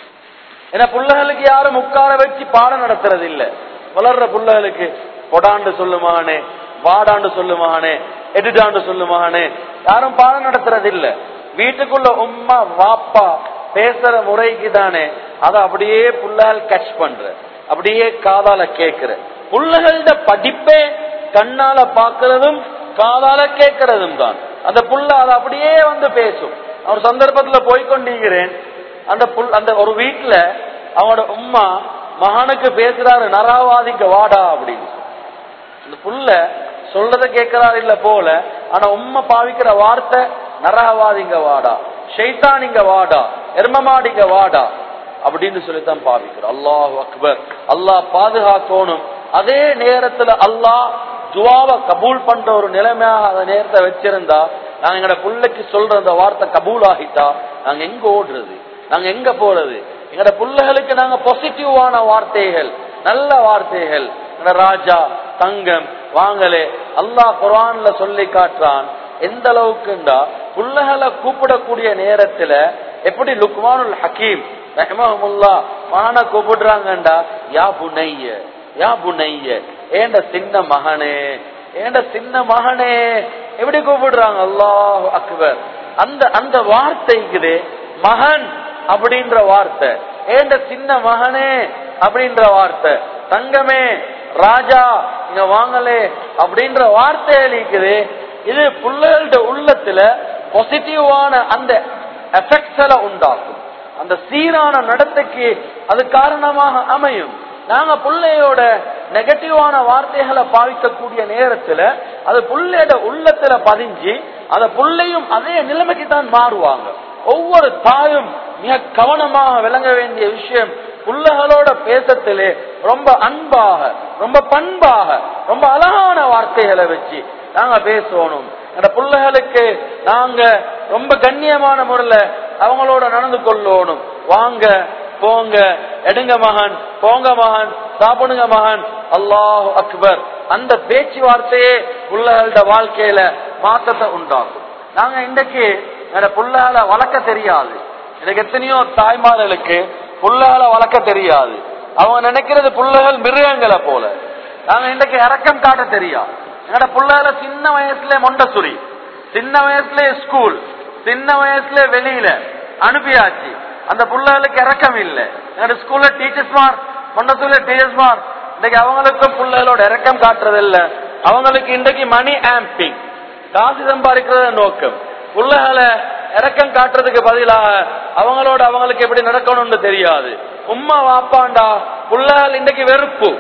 ஏன்னா புள்ளைகளுக்கு யாரும் உட்கார வச்சு பாடம் நடத்துறது இல்ல வளர்ற புள்ளைகளுக்கு கொடாண்டு சொல்லுமானே வாடாண்டு சொல்லுமானே எடிடாண்டு சொல்லுமானே யாரும் பாடம் நடத்துறது இல்ல வீட்டுக்குள்ள உம்மா வாப்பா பேசுற முறைக்கு தானே அதை அப்படியே புள்ளால் கேட்ச் பண்ற அப்படியே காதால கேக்குற புள்ளைகளோட படிப்பே கண்ணால பாக்குறதும் காதால கேட்கறதும் தான் அந்த புள்ள அதை அப்படியே வந்து பேசும் ஒரு சந்தர்ப்பத்துல போய்கொண்டிருக்கிறேன் அந்த புல் அந்த ஒரு வீட்டுல அவனோட உம்மா மகனுக்கு பேசுறாரு நராவாதிக்க வாடா அப்படின்னு அந்த புள்ள சொல்றத கேட்கிறாரு இல்ல போல ஆனா உம்மை பாவிக்கிற வார்த்தை நரகவாதிங்க வாடா ஷைத்தானிங்க வாடா எர்மமாடிங்க வாடா அப்படின்னு சொல்லித்தான் பாவிக்கிறோம் அல்லாஹ் அக்பர் அல்லாஹ் பாதுகாக்கணும் அதே நேரத்துல அல்லாஹ் துவாவை கபூல் பண்ற ஒரு நிலைமையாக அந்த நேரத்தை வச்சிருந்தா நாங்க எங்கட புள்ளைக்கு சொல்ற அந்த வார்த்தை கபூல் ஆகிட்டா நாங்க எங்க ஓடுறது நாங்க எங்க போறது எங்கட புள்ளைகளுக்கு நாங்க பாசிட்டிவான வார்த்தைகள் நல்ல வார்த்தைகள் எங்கட ராஜா தங்கம் வாங்கலே அல்லாஹ் குரான்ல சொல்லி காட்டுறான் எந்த அளவுக்குண்டா புள்ளைகளை கூப்பிடக்கூடிய நேரத்துல எப்படி லுக்மானுல் ஹக்கீம் ரஹ்மஹமுல்லா மகனை கூப்பிடுறாங்கண்டா யா புனைய யா புனைய ஏண்ட சின்ன மகனே ஏண்ட சின்ன மகனே எப்படி கூப்பிடுறாங்க அல்லாஹ் அக்பர் அந்த அந்த வார்த்தைக்குது மகன் அப்படின்ற வார்த்தை ஏண்ட சின்ன மகனே அப்படின்ற வார்த்தை தங்கமே ராஜா இங்க வாங்கலே அப்படின்ற வார்த்தை இருக்குது இது பிள்ளைகளோட உள்ளத்துல பாசிட்டிவான அந்த எஃபெக்ட்ஸல உண்டாக்கும் அந்த சீரான நடத்தைக்கு அது காரணமாக அமையும் நாங்க பிள்ளையோட நெகட்டிவான வார்த்தைகளை பாவிக்கக்கூடிய நேரத்துல அது பிள்ளையோட உள்ளத்துல பதிஞ்சு அந்த பிள்ளையும் அதே நிலைமைக்கு தான் மாறுவாங்க ஒவ்வொரு தாயும் மிக கவனமாக விளங்க வேண்டிய விஷயம் புள்ளகளோட பேசத்திலே ரொம்ப அன்பாக ரொம்ப பண்பாக ரொம்ப அழகான வார்த்தைகளை வச்சு நாங்க பேசணும் அந்த பிள்ளைகளுக்கு நாங்க ரொம்ப கண்ணியமான முறையில அவங்களோட நடந்து கொள்ளணும் வாங்க போங்க எடுங்க மகன் போங்க மகன் சாப்பிடுங்க மகன் அல்லாஹ் அக்பர் அந்த பேச்சுவார்த்தையே பிள்ளைகளோட வாழ்க்கையில மாற்றத்தை உண்டாகும் நாங்க இன்றைக்கு எங்க புள்ளைகளை வளர்க்க தெரியாது எனக்கு எத்தனையோ தாய்மார்களுக்கு புள்ளைகளை வளர்க்க தெரியாது அவங்க நினைக்கிறது புள்ளைகள் மிருகங்களை போல நாங்க இன்றைக்கு இறக்கம் காட்ட தெரியாது எங்கட புள்ளைகளை சின்ன வயசுல மொண்டசுரி சின்ன வயசுல ஸ்கூல் சின்ன வயசுல வெளியில அனுப்பியாச்சு அந்த புள்ளைகளுக்கு இறக்கம் இல்லை எங்கட ஸ்கூல்ல டீச்சர்ஸ் மார் மொண்டசூர்ல டீச்சர்ஸ் மார் இன்னைக்கு அவங்களுக்கும் புள்ளைகளோட இறக்கம் காட்டுறது இல்ல அவங்களுக்கு இன்றைக்கு மணி ஆம்பிங் காசு சம்பாதிக்கிறத நோக்கம் புள்ளைகளை இறக்கம் காட்டுறதுக்கு பதிலாக அவங்களோட அவங்களுக்கு எப்படி நடக்கணும்னு தெரியாது உம்மா வாப்பாண்டா புள்ளைகள் இன்றைக்கு வெறுப்பு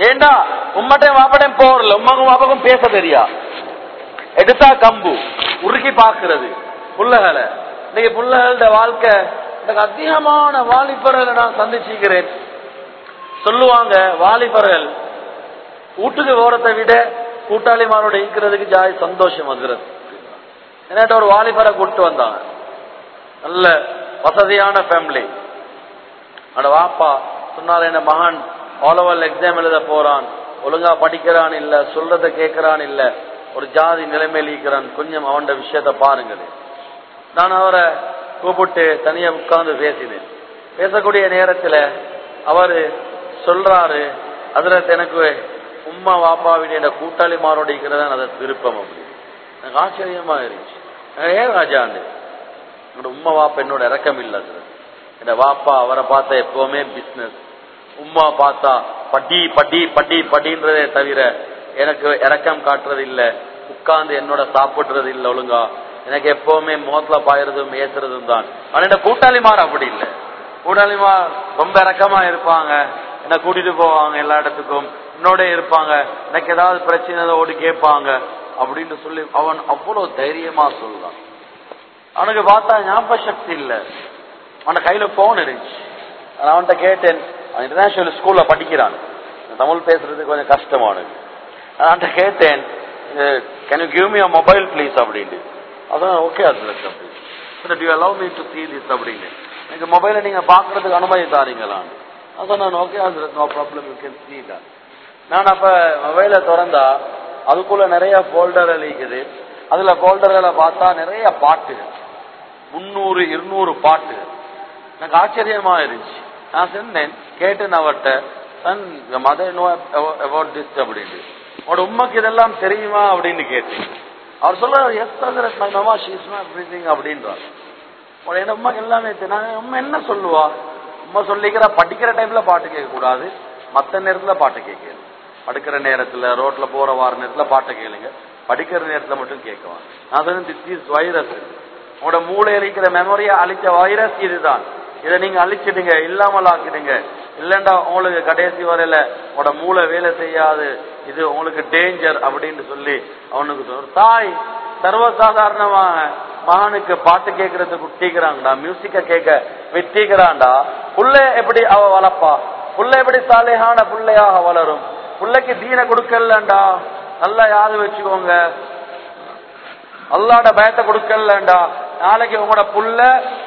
ஏண்டா உம்மட்டையும் வாப்படையும் போறல உமாக்கும் வாப்பாக்கும் பேச தெரியா எடுத்தா கம்பு உருக்கி பாக்குறது புள்ளகளை இன்னைக்கு புள்ளகளோட வாழ்க்கை எனக்கு அதிகமான வாலிபர்களை நான் சந்திச்சுக்கிறேன் சொல்லுவாங்க வாலிபர்கள் வீட்டுக்கு ஓரத்தை விட கூட்டாளிமாரோட இருக்கிறதுக்கு ஜாய் சந்தோஷம் வந்துருது என்கிட்ட ஒரு வாலிபரை கூட்டு வந்தாங்க நல்ல வசதியான ஃபேமிலி அவனோட வாப்பா சொன்னார் என்ன மகன் ஆலோவல் எக்ஸாம் எழுத போறான் ஒழுங்கா படிக்கிறான் இல்ல சொல்றத கேட்கிறான் இல்ல ஒரு ஜாதி நிலைமையில் இருக்கிறான் கொஞ்சம் அவன் விஷயத்த பாருங்களே நான் அவரை கூப்பிட்டு தனியா உட்கார்ந்து பேசினேன் பேசக்கூடிய நேரத்துல அவரு சொல்றாரு அதுல எனக்கு உம்மா வாப்பாவிட கூட்டாளிமாரோட இருக்கிறதா அதை விருப்பம் அப்படி எனக்கு ஆச்சரியமா இருந்துச்சு ஏன் ராஜாண்டு என்னோட உம்மா வாப்பா என்னோட இறக்கம் இல்ல அது என் வாப்பா அவரை பார்த்தா எப்பவுமே பிசினஸ் உம்மா பார்த்தா பட்டி பட்டி பட்டி பட்டின்றதே தவிர எனக்கு இறக்கம் காட்டுறது இல்ல உட்கார்ந்து என்னோட சாப்பிடுறது இல்ல ஒழுங்கா எனக்கு எப்பவுமே முகத்துல பாயறதும் ஏசுறதும் தான் ஆனா என்ன கூட்டாளிமார் அப்படி இல்லை கூட்டாளிமார் ரொம்ப இறக்கமா இருப்பாங்க என்ன கூட்டிட்டு போவாங்க எல்லா இடத்துக்கும் என்னோட இருப்பாங்க எனக்கு ஏதாவது பிரச்சனை ஓடி கேட்பாங்க அப்படின்னு சொல்லி அவன் அவ்வளவு தைரியமா சொல்றான் அவனுக்கு பார்த்தா ஞாபக சக்தி இல்ல அவன் கையில போன் இருந்துச்சு நான் அவன்கிட்ட கேட்டேன் அவன் இன்டர்நேஷனல் ஸ்கூல்ல படிக்கிறான் தமிழ் பேசுறது கொஞ்சம் கஷ்டம் அவனுக்கு நான் அவன்கிட்ட கேட்டேன் can you give me mobile please அப்படின்ட்டு அதான் ஓகே அதுலட் அப்படின்னு you allow me to see this அப்படின்னு எனக்கு மொபைலை நீங்க பாக்குறதுக்கு அனுமதி தாரீங்களான்னு அதான் நான் ஓகே அதுலட் no problem you can see தான் நான் அப்ப மொபைலை திறந்தா அதுக்குள்ள நிறைய போல்டர் இருக்குது அதுல போல்டர்களை பார்த்தா நிறைய பாட்டுகள் முன்னூறு இருநூறு பாட்டு எனக்கு ஆச்சரியமா இருந்துச்சு நான் சொன்னேன் கேட்டேன் அவர்கிட்ட son mother know about this அப்படின்னு உன்னோட உண்மைக்கு இதெல்லாம் தெரியுமா அப்படின்னு கேட்டேன் அவர் சொல்றாரு எஸ் ஹசரத் மை மாமா ஷீ இஸ் நாட் பிரீதிங் அப்படின்றார் உன்னோட என் உண்மைக்கு எல்லாமே தெரியும் நான் உண்மை என்ன சொல்லுவா உண்மை சொல்லிக்கிற படிக்கிற டைம்ல பாட்டு கேட்க கூடாது மத்த நேரத்துல பாட்டு கேட்கணும் படுக்கிற நேரத்துல ரோட்ல போற வார நேரத்துல பாட்டை கேளுங்க படிக்கிற நேரத்துல மட்டும் கேட்கலாம் நான் சொன்னேன் திஸ் இஸ் வைரஸ் உங்களோட மூளையில இருக்கிற மெமரியை அழிச்ச வைரஸ் இதுதான் இதை நீங்க அழிச்சிடுங்க இல்லாமல் ஆக்கிடுங்க இல்லண்டா உங்களுக்கு கடைசி வரையில உங்களோட மூளை வேலை செய்யாது இது உங்களுக்கு டேஞ்சர் அப்படின்னு சொல்லி அவனுக்கு சொன்ன தாய் சர்வசாதாரணமாக மகனுக்கு பாட்டு கேட்கறதுக்கு விட்டிக்கிறாங்கடா மியூசிக்க கேட்க வெட்டிக்கிறான்டா புள்ள எப்படி அவ வளர்ப்பா புள்ள எப்படி சாலையான புள்ளையாக வளரும் புள்ளைக்கு தீன கொடுக்கலண்டா நல்லா யாரு வச்சுக்கோங்க அல்லாட பயத்தை கொடுக்கலண்டா நாளைக்கு உங்களோட புள்ள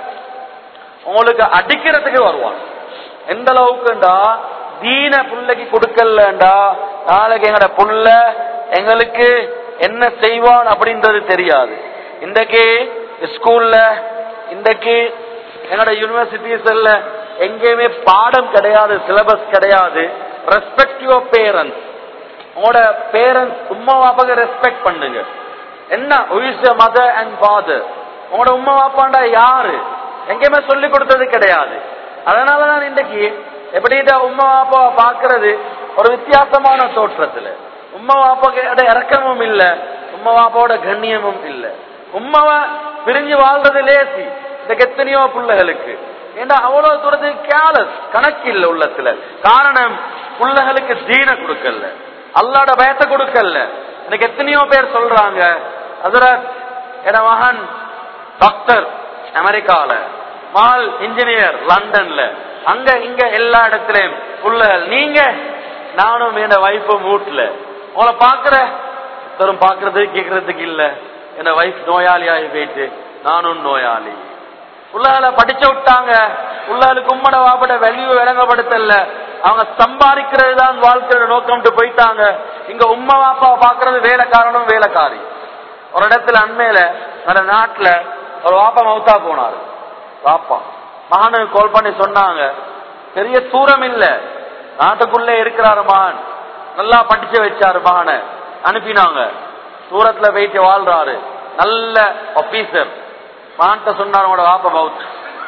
உங்களுக்கு அடிக்கிறதுக்கு வருவான் எந்த அளவுக்குண்டா தீன புள்ளைக்கு கொடுக்கலண்டா நாளைக்கு எங்கட புள்ள எங்களுக்கு என்ன செய்வான் அப்படின்றது தெரியாது இன்றைக்கு ஸ்கூல்ல இன்றைக்கு எங்கட யூனிவர்சிட்டிஸ்ல எங்கேயுமே பாடம் கிடையாது சிலபஸ் கிடையாது ரெஸ்பெக்ட் யுவர் பேரண்ட்ஸ் உங்களோட பேரண்ட்ஸ் உமா பாப்பாக்கு ரெஸ்பெக்ட் பண்ணுங்க என்ன மதர் அண்ட் ஃபாதர் உங்களோட உமா பாப்பாண்டா யாரு எங்கேயுமே சொல்லி கொடுத்தது கிடையாது அதனாலதான் இன்றைக்கு எப்படிட்டா உமா பாப்பாவை பாக்குறது ஒரு வித்தியாசமான தோற்றத்துல உமா பாப்பாக்கு இறக்கமும் இல்ல உமா பாப்பாவோட கண்ணியமும் இல்ல உமாவை பிரிஞ்சு வாழ்றது லேசி இந்த எத்தனையோ பிள்ளைகளுக்கு ஏன்னா அவ்வளவு தூரத்துக்கு கேலஸ் கணக்கு இல்ல உள்ளத்துல காரணம் பிள்ளைகளுக்கு தீன கொடுக்கல அல்லாட பயத்தை கொடுக்கல எனக்கு எத்தனையோ பேர் சொல்றாங்க அதுல என் மகன் டாக்டர் அமெரிக்கால மால் இன்ஜினியர் லண்டன்ல அங்க இங்க எல்லா இடத்துலயும் புள்ளகள் நீங்க நானும் என் வைஃபும் வீட்டுல உங்களை பாக்குற ஒருத்தரும் பாக்குறது கேக்குறதுக்கு இல்ல என் வைஃப் நோயாளி ஆகி போயிட்டு நானும் நோயாளி புள்ளகளை படிச்சு விட்டாங்க புள்ளகளுக்கு உம்மட வாப்பட வெளியே விளங்கப்படுத்தல அவங்க சம்பாதிக்கிறது தான் வாழ்க்கையோட நோக்கம்ட்டு போயிட்டாங்க இங்க உம்மா வாப்பா பாக்குறது வேலைக்காரனும் வேலைக்காரி ஒரு இடத்துல அண்மையில அந்த நாட்டுல ஒரு வாப்பா மவுத்தா போனாரு வாப்பா மகனுக்கு கால் பண்ணி சொன்னாங்க பெரிய தூரம் இல்ல நாட்டுக்குள்ளே இருக்கிறாரு மகன் நல்லா படிச்சு வச்சாரு மகனை அனுப்பினாங்க தூரத்துல போயிட்டு வாழ்றாரு நல்ல ஆபீசர் மகன்கிட்ட சொன்னார் உங்களோட வாப்பா மவுத்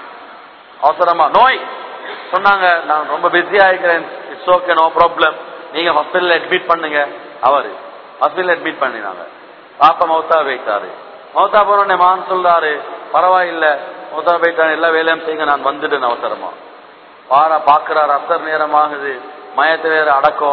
அவசரமா நோய் சொன்னாங்க நான் ரொம்ப பிஸியா இருக்கிறேன் இட்ஸ் ஓகே நோ ப்ராப்ளம் நீங்க ஹாஸ்பிட்டல் அட்மிட் பண்ணுங்க அவரு ஹாஸ்பிட்டல் அட்மிட் பண்ணினாங்க பாப்பா மௌத்தா போயிட்டாரு மௌத்தா போனோடனே மான் சொல்றாரு பரவாயில்ல மௌத்தா போயிட்டாரு எல்லா வேலையும் செய்யுங்க நான் வந்துட்டேன் அவசரமா பாரா பாக்குறாரு அசர் நேரம் ஆகுது மயத்தை வேற அடக்கணும்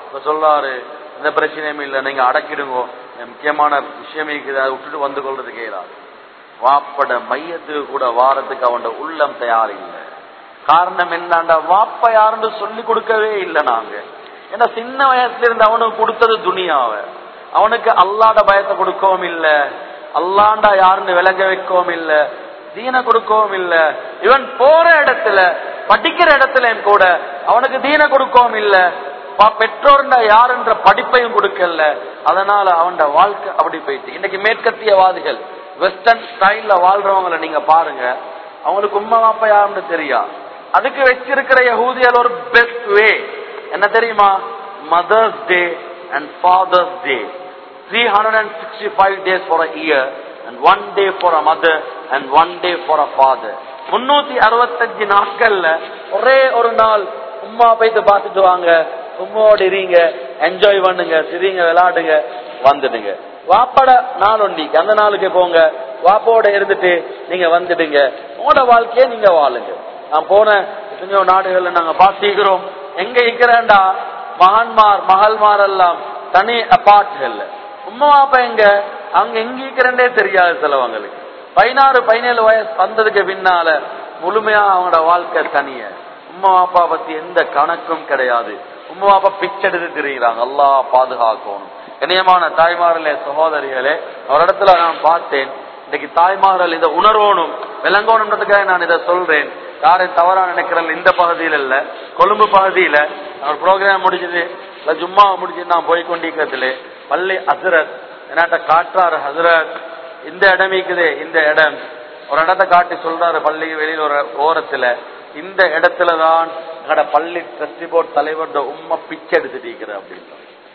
இப்ப சொல்றாரு எந்த பிரச்சனையும் இல்லை நீங்க அடக்கிடுங்க என் முக்கியமான விஷயம் இருக்குது அதை விட்டுட்டு வந்து கொள்றதுக்கு ஏதாவது வாப்பட மையத்துக்கு கூட வாரத்துக்கு அவன் உள்ளம் தயார் இல்லை காரணம் என்னண்டா வாப்ப யாருன்னு சொல்லி கொடுக்கவே இல்லை நாங்க ஏன்னா சின்ன வயசுல இருந்து அவனுக்கு கொடுத்தது துணியாவ அவனுக்கு அல்லாட பயத்தை கொடுக்கவும் இல்ல அல்லாண்டா யாருன்னு விளங்க வைக்கவும் இல்ல தீன கொடுக்கவும் இல்ல இவன் போற இடத்துல படிக்கிற இடத்துல கூட அவனுக்கு தீன கொடுக்கவும் இல்ல பெற்றோர்ன்ற யாருன்ற படிப்பையும் கொடுக்கல அதனால அவன் வாழ்க்கை அப்படி போயிட்டு இன்னைக்கு மேற்கத்தியவாதிகள் வெஸ்டர்ன் ஸ்டைல்ல வாழ்றவங்களை நீங்க பாருங்க அவங்களுக்கு உண்மை வாப்ப யாருன்னு தெரியா அதுக்கு வச்சிருக்கிற யகூதியல் ஒரு பெஸ்ட் வே என்ன தெரியுமா mother's day and father's day three hundred and sixty five days for a year and one day for a mother and one day for a father முன்னூத்தி அறுபத்தஞ்சு நாட்கள்ல ஒரே ஒரு நாள் உமா போயிட்டு பார்த்துட்டு வாங்க உம்மோடு இருங்க என்ஜாய் பண்ணுங்க சிரிங்க விளையாடுங்க வந்துடுங்க வாப்பட நாள் ஒண்டிக்கு அந்த நாளுக்கு போங்க வாப்போட இருந்துட்டு நீங்க வந்துடுங்க உங்களோட வாழ்க்கையை நீங்க வாழுங்க நான் போன எத்தனையோ நாடுகள்ல நாங்க பார்த்திருக்கிறோம் எங்க இருக்கிறேன்டா மகான்மார் மகள்மார் எல்லாம் தனி அப்பார்ட்கள்ல உம்மா வாப்பா எங்க அங்க எங்க இருக்கிறேன்டே தெரியாது சிலவங்களுக்கு பதினாறு பதினேழு வயசு வந்ததுக்கு பின்னால முழுமையா அவங்களோட வாழ்க்கை தனிய உம்மா வாப்பா பத்தி எந்த கணக்கும் கிடையாது உம்மா வாப்பா பிச்செடுத்து திரிகிறாங்க அல்லா பாதுகாக்கணும் இணையமான தாய்மார்களே சகோதரிகளே ஒரு இடத்துல நான் பார்த்தேன் இன்னைக்கு தாய்மார்கள் இதை உணர்வோனும் விளங்கணுன்றதுக்காக நான் இதை சொல்றேன் யாரையும் தவறா நினைக்கிறேன் இந்த பகுதியில இல்ல கொழும்பு பகுதியில ஒரு ப்ரோக்ராம் முடிஞ்சது இல்ல ஜும்மா முடிஞ்சது நான் போய் கொண்டிருக்கிறதுல பள்ளி ஹசரத் என்னாட்ட காட்டுறாரு ஹசரத் இந்த இடம் இருக்குது இந்த இடம் ஒரு இடத்த காட்டி சொல்றாரு பள்ளி வெளியில ஒரு ஓரத்துல இந்த இடத்துலதான் எங்கட பள்ளி ட்ரஸ்டி போர்ட் தலைவர் உண்மை பிச்சை எடுத்துட்டு இருக்கிற அப்படின்னு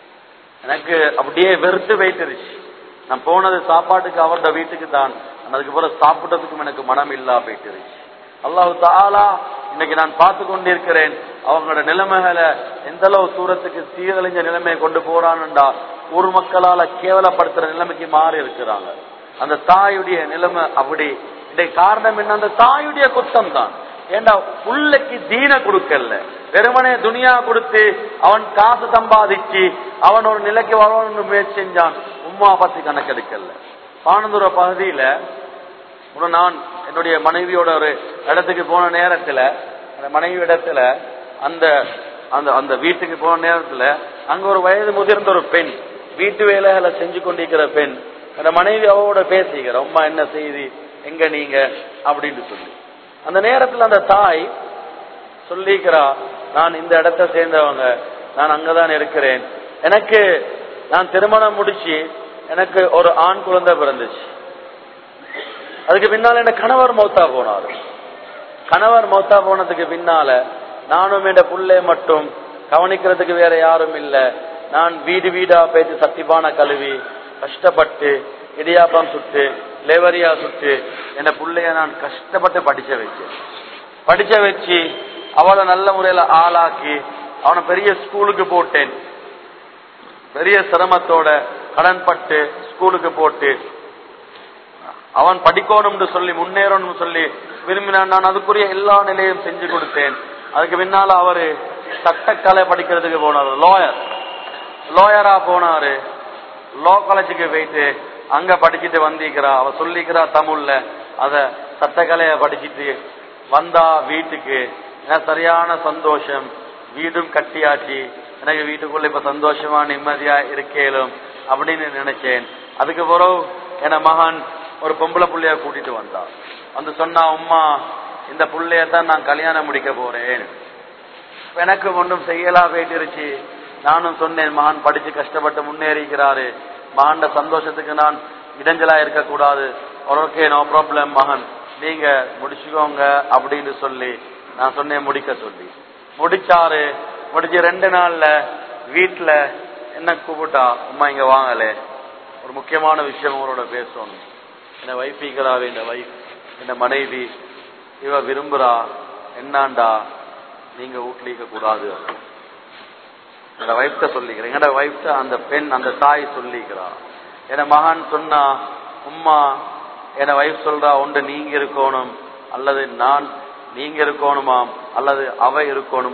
எனக்கு அப்படியே வெறுத்து வைத்துருச்சு நான் போனது சாப்பாட்டுக்கு அவரோட வீட்டுக்கு தான் அதுக்கு பிறகு சாப்பிட்டதுக்கும் எனக்கு மனம் இல்லா போயிட்டுருச்சு அல்லாஹு தாலா இன்னைக்கு நான் பார்த்து கொண்டிருக்கிறேன் அவங்களோட நிலைமைகளை எந்த அளவு தூரத்துக்கு சீரழிஞ்ச நிலைமையை கொண்டு போறான்டா ஊர் மக்களால கேவலப்படுத்துற நிலைமைக்கு மாறி இருக்கிறாங்க அந்த தாயுடைய நிலைமை அப்படி இன்னைக்கு காரணம் என்ன அந்த தாயுடைய குத்தம் தான் ஏண்டா புள்ளைக்கு தீன கொடுக்கல வெறுமனே துனியா கொடுத்து அவன் காசு சம்பாதிச்சு அவன் ஒரு நிலைக்கு வரணும்னு முயற்சி செஞ்சான் உம்மா பத்தி கணக்கெடுக்கல பானந்தூர பகுதியில நான் என்னுடைய மனைவியோட ஒரு இடத்துக்கு போன நேரத்துல அந்த மனைவி இடத்துல அந்த அந்த அந்த வீட்டுக்கு போன நேரத்துல அங்க ஒரு வயது முதிர்ந்த ஒரு பெண் வீட்டு வேலைகளை செஞ்சு கொண்டிருக்கிற பெண் அந்த மனைவி அவரோட பேசிக்கிற அம்மா என்ன செய்தி எங்க நீங்க அப்படின்னு சொல்லி அந்த நேரத்துல அந்த தாய் சொல்லிக்கிறா நான் இந்த இடத்தை சேர்ந்தவங்க நான் அங்கதான் இருக்கிறேன் எனக்கு நான் திருமணம் முடிச்சு எனக்கு ஒரு ஆண் குழந்தை பிறந்துச்சு அதுக்கு பின்னால என் கணவர் மௌத்தா போனாரு கணவர் மௌத்தா போனதுக்கு பின்னால நானும் என் புள்ளை மட்டும் கவனிக்கிறதுக்கு வேற யாரும் இல்ல நான் வீடு வீடா போயிட்டு சத்திபான கழுவி கஷ்டப்பட்டு இடியாப்பம் சுட்டு லேவரியா சுட்டு என் புள்ளைய நான் கஷ்டப்பட்டு படிச்ச வச்சேன் படிச்ச வச்சு அவளை நல்ல முறையில ஆளாக்கி அவனை பெரிய ஸ்கூலுக்கு போட்டேன் பெரிய சிரமத்தோட கடன்பட்டு ஸ்கூலுக்கு போட்டு அவன் படிக்கணும்னு சொல்லி முன்னேறணும்னு சொல்லி விரும்பினான் நான் அதுக்குரிய எல்லா நிலையும் செஞ்சு கொடுத்தேன் அதுக்கு பின்னால அவரு சட்டக்கலை படிக்கிறதுக்கு போனாரு லாயர் லாயரா போனாரு லா காலேஜுக்கு போயிட்டு அங்க படிச்சுட்டு வந்திருக்கிறா அவ சொல்லிக்கிறா தமிழ்ல அத சட்டக்கலைய படிச்சுட்டு வந்தா வீட்டுக்கு எனக்கு சரியான சந்தோஷம் வீடும் கட்டியாச்சு எனக்கு வீட்டுக்குள்ள இப்ப சந்தோஷமா நிம்மதியா இருக்கேலும் அப்படின்னு நினைச்சேன் அதுக்கு பிறகு என மகன் ஒரு பொம்பளை புள்ளைய கூட்டிட்டு வந்தா வந்து சொன்னா அம்மா இந்த புள்ளையத்தான் நான் கல்யாணம் முடிக்க போறேன் எனக்கு ஒன்றும் செய்யலா போயிட்டுருச்சு நானும் சொன்னேன் மகன் படிச்சு கஷ்டப்பட்டு முன்னேறிக்கிறாரு மகன் சந்தோஷத்துக்கு நான் இடைஞ்சலா இருக்கக்கூடாது ஓகே நோ ப்ராப்ளம் மகன் நீங்க முடிச்சுக்கோங்க அப்படின்னு சொல்லி நான் சொன்னேன் முடிக்க சொல்லி முடிச்சாரு முடிச்சு ரெண்டு நாள்ல வீட்டுல என்ன கூப்பிட்டா அம்மா இங்க வாங்கலே ஒரு முக்கியமான விஷயம் உங்களோட பேசணும் என்ன வைஃபிக்கிறாவே இந்த வைஃப் இந்த மனைவி இவ விரும்புறா என்னாண்டா நீங்க வீட்ல கூடாது என்னோட வைஃப்ட சொல்லிக்கிறேன் என்னோட வைஃப்ட அந்த பெண் அந்த தாய் சொல்லிக்கிறா என மகன் சொன்னா உம்மா என வைஃப் சொல்றா ஒன்று நீங்க இருக்கணும் அல்லது நான் நீங்க இருக்கணுமாம் அல்லது அவ இருக்கணுமாம்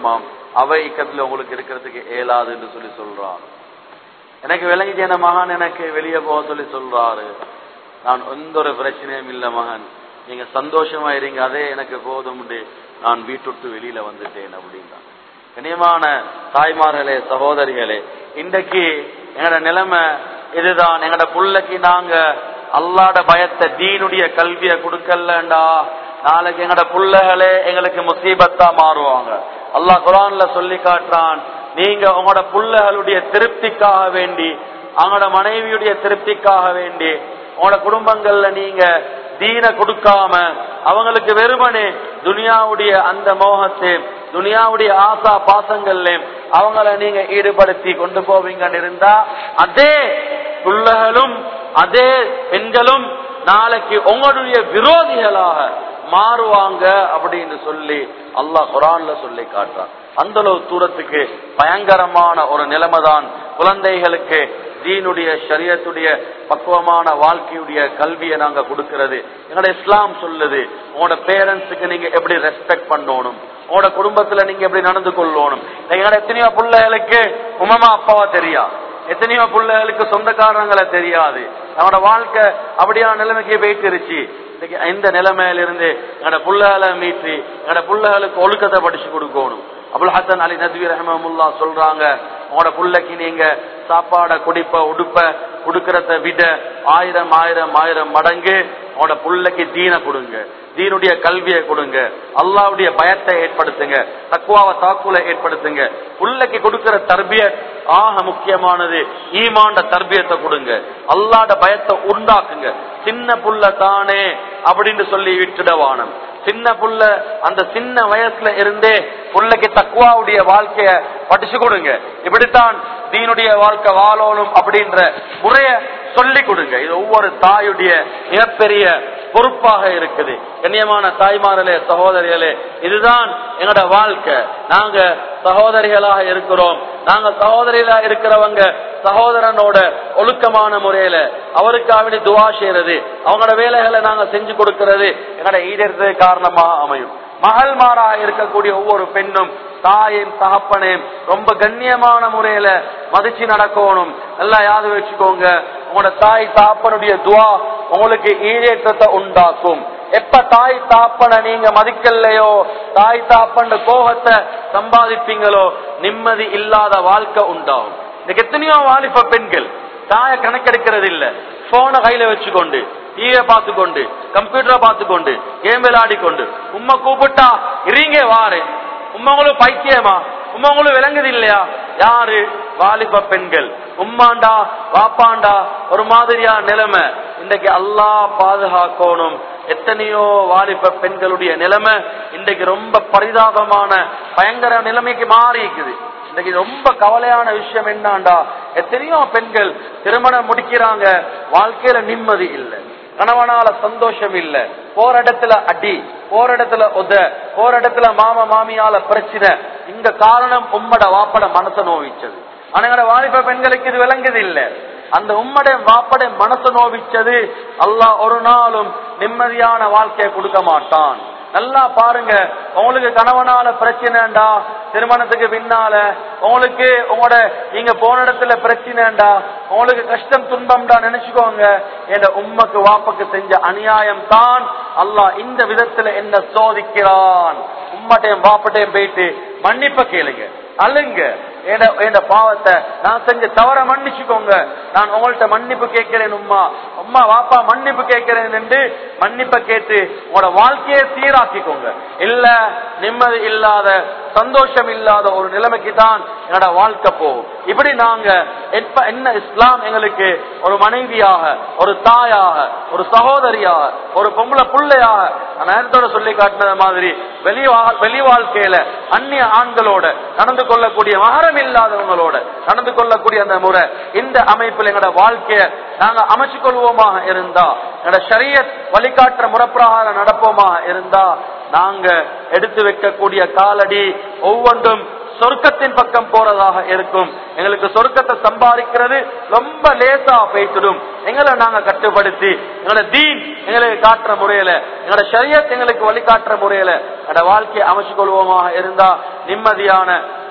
அவை இக்கத்துல உங்களுக்கு இருக்கிறதுக்கு இயலாது என்று சொல்லி சொல்றான் எனக்கு விளங்கிட்டு என்ன மகான் எனக்கு வெளியே போக சொல்லி சொல்றாரு நான் எந்த ஒரு பிரச்சனையும் இல்ல மகன் நீங்க சந்தோஷமா இருங்க அதே எனக்கு போதும் நான் வீட்டுட்டு வெளியில வந்துட்டேன் அப்படின்னா கனியமான தாய்மார்களே சகோதரிகளே இன்றைக்கு எங்கட நிலைமை இதுதான் எங்கட புள்ளைக்கு நாங்க அல்லாட பயத்தை தீனுடைய கல்வியை கொடுக்கலண்டா நாளைக்கு எங்கட புள்ளைகளே எங்களுக்கு முசீபத்தா மாறுவாங்க அல்லாஹ் குரான்ல சொல்லி காட்டுறான் நீங்க உங்களோட புள்ளைகளுடைய திருப்திக்காக வேண்டி அவங்களோட மனைவியுடைய திருப்திக்காக வேண்டி உங்களோட குடும்பங்கள்ல நீங்க தீன கொடுக்காம அவங்களுக்கு வெறுமனே துனியாவுடைய அந்த மோகத்தை துனியாவுடைய ஆசா பாசங்கள்ல அவங்கள நீங்க ஈடுபடுத்தி கொண்டு போவீங்கன்னு இருந்தா அதே புள்ளகளும் அதே பெண்களும் நாளைக்கு உங்களுடைய விரோதிகளாக மாறுவாங்க அப்படின்னு சொல்லி அல்லாஹ் குரான்ல சொல்லி காட்டுறான் அந்த அளவு தூரத்துக்கு பயங்கரமான ஒரு நிலைமைதான் குழந்தைகளுக்கு தீனுடைய ஷரியத்துடைய பக்குவமான வாழ்க்கையுடைய கல்வியை நாங்க கொடுக்கிறது எங்களோட இஸ்லாம் சொல்லுது உங்களோட பேரண்ட்ஸுக்கு நீங்க எப்படி ரெஸ்பெக்ட் பண்ணணும் உங்களோட குடும்பத்துல நீங்க எப்படி நடந்து கொள்ளணும் எங்களோட எத்தனையோ பிள்ளைகளுக்கு உமமா அப்பாவா தெரியா எத்தனையோ பிள்ளைகளுக்கு சொந்தக்காரங்களை தெரியாது நம்மளோட வாழ்க்கை அப்படியான நிலைமைக்கு போயிட்டுருச்சு இன்னைக்கு இந்த நிலைமையில இருந்து எங்களோட புள்ளைகளை மீட்டு எங்களோட புள்ளைகளுக்கு ஒழுக்கத்தை படிச்சு கொடுக்கணும் அபுல் ஹசன் அலி நத்வி ரஹமுல்லா சொல்றாங்க உங்களோட புள்ளைக்கு நீங்க சாப்பாட குடிப்ப உடுப்ப கொடுக்கறத விட ஆயிரம் ஆயிரம் ஆயிரம் மடங்கு உங்களோட புள்ளைக்கு தீன கொடுங்க தீனுடைய கல்வியை கொடுங்க அல்லாவுடைய பயத்தை ஏற்படுத்துங்க தக்குவாவை தாக்குல ஏற்படுத்துங்க புள்ளைக்கு கொடுக்கிற தர்பியத் ஆக முக்கியமானது ஈமாண்ட தர்பியத்தை கொடுங்க அல்லாட பயத்தை உண்டாக்குங்க சின்ன புள்ள தானே அப்படின்னு சொல்லி விட்டுடவானம் சின்ன புள்ள அந்த சின்ன வயசுல இருந்தே புள்ளைக்கு தக்குவாவுடைய வாழ்க்கைய படிச்சு கொடுங்க இப்படித்தான் தீனுடைய வாழ்க்கை வாழணும் அப்படின்ற முறைய சொல்லி கொடுங்க இது ஒவ்வொரு தாயுடைய மிகப்பெரிய பொறுப்பாக இருக்குது கண்ணியமான தாய்மார்களே சகோதரிகளே இதுதான் எங்களோட வாழ்க்கை நாங்க சகோதரிகளாக இருக்கிறோம் நாங்க சகோதரிகளா இருக்கிறவங்க சகோதரனோட ஒழுக்கமான முறையில அவருக்காக துவா செய்யறது அவங்களோட வேலைகளை நாங்க செஞ்சு கொடுக்கிறது எங்களோட ஈடேறது காரணமாக அமையும் மகள்மாரா இருக்கக்கூடிய ஒவ்வொரு பெண்ணும் தாயும் தகப்பனையும் ரொம்ப கண்ணியமான முறையில மதிச்சு நடக்கணும் எல்லாம் யாது வச்சுக்கோங்க உங்களோட தாய் தாப்பனுடைய துவா உங்களுக்கு ஈடேற்றத்தை உண்டாக்கும் எப்ப தாய் தாப்பனை நீங்க மதிக்கலையோ தாய் தாப்பன் கோபத்தை சம்பாதிப்பீங்களோ நிம்மதி இல்லாத வாழ்க்கை உண்டாகும் இன்னைக்கு எத்தனையோ வாலிப பெண்கள் தாய கணக்கெடுக்கிறது இல்ல போனை கையில வச்சுக்கொண்டு டிவியை பார்த்து கொண்டு கம்ப்யூட்டரை பார்த்து கொண்டு கேம் விளையாடி கொண்டு உம்மை கூப்பிட்டா இருங்க வாரு உம்மங்களும் பைத்தியமா உம்மங்களும் விளங்குது இல்லையா யாரு வாலிப பெண்கள் உம்மாண்டா வாப்பாண்டா ஒரு மாதிரியா நிலைமை இன்றைக்கு அல்லா பாதுகாக்கணும் எத்தனையோ வாலிப பெண்களுடைய நிலைமை இன்றைக்கு ரொம்ப பரிதாபமான பயங்கர நிலைமைக்கு மாறி இருக்குது இன்னைக்கு ரொம்ப கவலையான விஷயம் என்னண்டா எத்தனையோ பெண்கள் திருமணம் முடிக்கிறாங்க வாழ்க்கையில நிம்மதி இல்லை கணவனால சந்தோஷம் இல்ல போற இடத்துல அடி போற இடத்துல உத போற இடத்துல மாமா மாமியால பிரச்சனை இங்க காரணம் உம்மட வாப்பட மனசை நோவிச்சது ஆனா வாலிப பெண்களுக்கு இது விளங்குது இல்ல அந்த உம்மட வாப்பட மனசு நோவிச்சது அல்லாஹ் ஒரு நாளும் நிம்மதியான வாழ்க்கையை கொடுக்க மாட்டான் நல்லா பாருங்க உங்களுக்கு கணவனால பிரச்சனைண்டா திருமணத்துக்கு பின்னால உங்களுக்கு உங்களோட நீங்க போன இடத்துல பிரச்சனைண்டா உங்களுக்கு கஷ்டம் துன்பம்டா நினைச்சுக்கோங்க என் உம்மக்கு வாப்பக்கு செஞ்ச அநியாயம் தான் அல்லாஹ் இந்த விதத்துல என்ன சோதிக்கிறான் உம்மட்டையும் வாப்பட்டையும் போயிட்டு மன்னிப்ப கேளுங்க அழுங்க என் பாவத்தை நான் செஞ்ச தவற மன்னிச்சுக்கோங்க நான் உங்கள்ட்ட மன்னிப்பு கேட்கிறேன் உம்மா உம்மா வாப்பா மன்னிப்பு கேட்கிறேன் என்று மன்னிப்ப கேட்டு உங்களோட வாழ்க்கையை சீராக்கிக்கோங்க இல்ல நிம்மதி இல்லாத சந்தோஷம் இல்லாத ஒரு நிலைமைக்கு தான் என்னோட வாழ்க்கை போகும் இப்படி நாங்க எப்ப என்ன இஸ்லாம் எங்களுக்கு ஒரு மனைவியாக ஒரு தாயாக ஒரு சகோதரியாக ஒரு பொம்பளை பிள்ளையாக நான் நேரத்தோட சொல்லி காட்டின மாதிரி வெளி வெளி வாழ்க்கையில அந்நிய ஆண்களோட நடந்து கொள்ளக்கூடிய மகரம் இல்லாதவங்களோட நடந்து கொள்ளக்கூடிய அந்த முறை இந்த அமைப்பில் எங்களோட வாழ்க்கைய நாங்க அமைச்சு கொள்வோமாக இருந்தா எங்களோட சரியத் வழிகாட்டுற முறப்பிரகாரம் நடப்போமாக இருந்தா நாங்க எடுத்து வைக்கக்கூடிய காலடி ஒவ்வொன்றும் சொர்க்கத்தின் பக்கம் போறதாக இருக்கும் எங்களுக்கு சொர்க்கத்தை சம்பாதிக்கிறது ரொம்ப லேசா பேசிடும் எங்களை நாங்க கட்டுப்படுத்தி எங்களோட தீன் எங்களுக்கு காட்டுற முறையில எங்களோட சரியத் எங்களுக்கு வழிகாட்டுற முறையில எங்களோட வாழ்க்கையை அமைச்சு கொள்வோமாக இருந்தா நிம்மதியான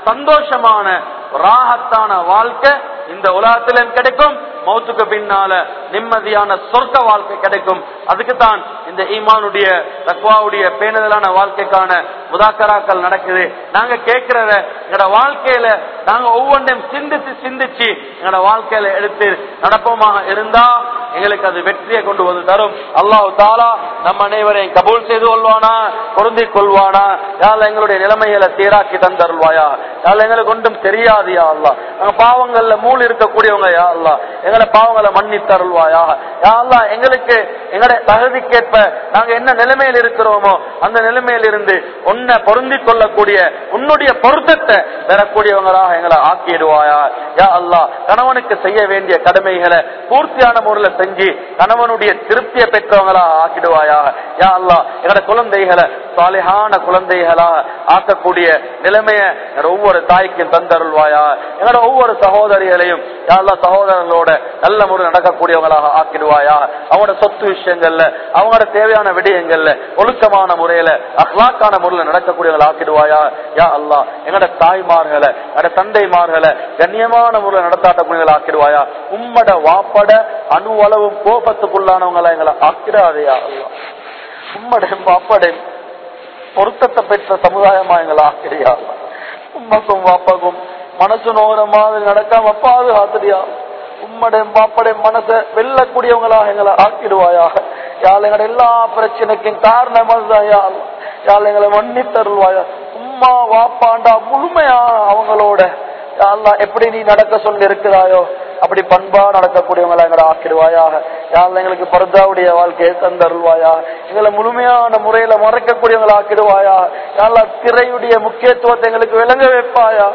சந்தோஷமான ராகத்தான வாழ்க்கை இந்த உலகத்திலும் கிடைக்கும் மௌத்துக்கு பின்னால நிம்மதியான சொர்க்க வாழ்க்கை கிடைக்கும் அதுக்கு தான் இந்த ஈமானுடைய தக்வாவுடைய பேணுதலான வாழ்க்கைக்கான முதாக்கராக்கள் நடக்குது நாங்க கேட்கிறத எங்களோட வாழ்க்கையில நாங்க ஒவ்வொன்றையும் சிந்திச்சு சிந்திச்சு எங்களோட வாழ்க்கையில எடுத்து நடப்போமாக இருந்தா எங்களுக்கு அது வெற்றியை கொண்டு வந்து தரும் அல்லாஹு தாலா நம்ம அனைவரையும் கபூல் செய்து கொள்வானா பொருந்திக் கொள்வானா யாழ் எங்களுடைய நிலைமைகளை சீராக்கி தந்தருள்வாயா யாழ் எங்களுக்கு ஒன்றும் தெரியாது யா அல்லா நாங்க பாவங்கள்ல மூல் இருக்கக்கூடியவங்க யா அல்லா எங்களை பாவங்களை மன்னி தருள்வாயா யா அல்லா எங்களுக்கு எங்களுடைய தகுதிக்கேற்ப நாங்க என்ன நிலைமையில் இருக்கிறோமோ அந்த நிலைமையில் இருந்து உன்னை பொருந்திக் கொள்ளக்கூடிய உன்னுடைய பொருத்தத்தை பெறக்கூடியவங்களாக எங்களை ஆக்கிடுவாயா யா அல்லா கணவனுக்கு செய்ய வேண்டிய கடமைகளை பூர்த்தியான முறையில் செஞ்சு கணவனுடைய திருப்தியை பெற்றவங்களா ஆக்கிடுவாயா யா அல்லா எங்களோட குழந்தைகளை சாலிஹான குழந்தைகளா ஆக்கக்கூடிய நிலைமைய எங்களோட ஒவ்வொரு தாய்க்கும் தந்தருள்வாயா எங்களோட ஒவ்வொரு சகோதரிகளையும் யா அல்லா சகோதரர்களோட நல்ல முறை நடக்கக்கூடியவங்களாக ஆக்கிடுவாயா அவங்களோட சொத்து விஷயங்கள்ல அவங்களோட தேவையான விடயங்கள்ல ஒழுக்கமான முறையில அஹ்லாக்கான முறையில நடக்கக்கூடியவங்களை ஆக்கிடுவாயா யா அல்லா எங்களோட தாய்மார்களை எங்களோட தந்தைமார்களை கண்ணியமான முறையில் நடத்தாட்டக்கூடியவங்களை ஆக்கிடுவாயா உம்மட வாப்பட அணுவளவும் கோபத்துக்குள்ளானவங்களா எங்களை ஆக்கிடாதையா அல்லா உம்மடையும் வாப்படையும் பொருத்தத்தை பெற்ற சமுதாயமா எங்களை ஆக்கிறியா உம்மக்கும் வாப்பகும் மனசு நோகிற மாதிரி நடக்காம பாதுகாத்துடியா உம்மடையும் பாப்படையும் மனசை வெல்லக்கூடியவங்களாக எங்களை ஆக்கிடுவாயாக யாழ் எங்களோட எல்லா பிரச்சனைக்கும் காரணம் அதுதான் யாழ் யாழ் எங்களை மன்னி தருவாயா உம்மா வாப்பாண்டா முழுமையா அவங்களோட யாழ்லா எப்படி நீ நடக்க சொல்லி இருக்கிறாயோ அப்படி பண்பா நடக்கக்கூடியவங்களை எங்களை ஆக்கிடுவாயாக யாழ் எங்களுக்கு பரதாவுடைய வாழ்க்கையை தந்தருள்வாயா எங்களை முழுமையான முறையில மறைக்கக்கூடியவங்களை ஆக்கிடுவாயா யாழ்லா திரையுடைய முக்கியத்துவத்தை எங்களுக்கு விளங்க வைப்பாயா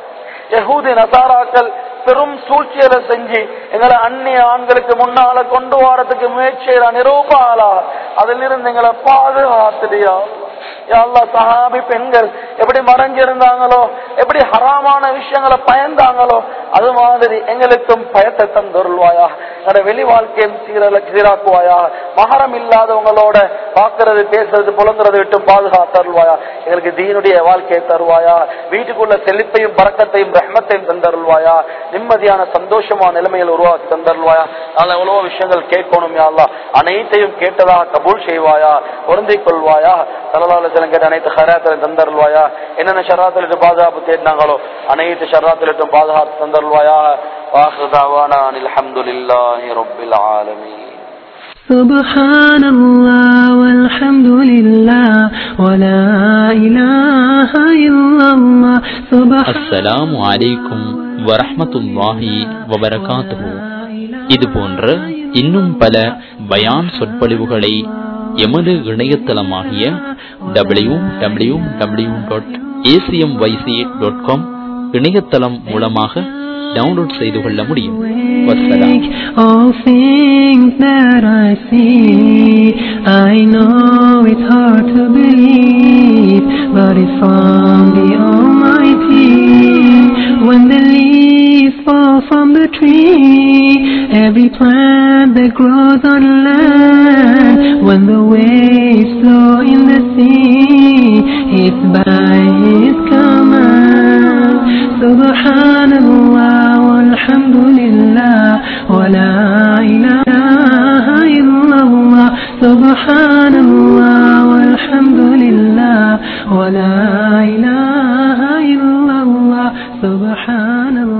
யகூதி நசாராக்கள் பெரும் சூழ்ச்சியலை செஞ்சு எங்களை அந்நிய ஆண்களுக்கு முன்னால கொண்டு வரதுக்கு முயற்சியில நிரூபாலா அதிலிருந்து எங்களை பாதுகாத்துடியா யாழ்லா சஹாபி பெண்கள் எப்படி மறைஞ்சிருந்தாங்களோ எப்படி ஹராமான விஷயங்களை பயந்தாங்களோ அது மாதிரி எங்களுக்கும் பயத்தை தந்தொருள்வாயா என்னோட வெளி வாழ்க்கையும் சீரல சீராக்குவாயா மகரம் இல்லாதவங்களோட பாக்குறது பேசுறது புலங்குறது விட்டு பாதுகாத்தருள்வாயா எங்களுக்கு தீனுடைய வாழ்க்கையை தருவாயா வீட்டுக்குள்ள செழிப்பையும் பறக்கத்தையும் ரஹ்மத்தையும் தந்தருள்வாயா நிம்மதியான சந்தோஷமான நிலைமையில் உருவாக்கி தந்தருள்வாயா அதனால எவ்வளவோ விஷயங்கள் கேட்கணும் யாழ்லா அனைத்தையும் கேட்டதாக கபூல் செய்வாயா பொருந்திக் கொள்வாயா தலலால ஜலம் கேட்ட அனைத்து ஹராத்திலும் தந்தருள்வாயா என்னென்ன ஷராத்திலிட்டு பாதுகாப்பு தேடினாங்களோ அனைத்து ஷராத்திலிட்டும் பாதுகாப்பு தந்தருள்வாயா வாசுதாவானா அல்ஹம்துலில்லாஹி ரப்பில் ஆலமீன் سبحان الله والحمد لله ولا إله إلا الله سبحان அஸ்ஸலாமு அலைக்கும் வரஹ்மத்துல்லாஹி வபரகாத்துஹு இது போன்ற இன்னும் பல பயான் சொற்பொழிவுகளை எமது இணையதளமாகிய W W W dot ACM YC dot com இணையதளம் மூலமாக டவுன்லோட் செய்து கொள்ள முடியும் வசலாம் All things that I see, I know it's hard to believe, but it's from the Almighty. When the leaves fall from the tree, every plant that grows on land, when the waves flow in the sea, it's by His command. Subhanallah, walhamdulillah, wa la ilaha illallah. Subhanallah, walhamdulillah, wa la ilaha illallah. Subhanallah.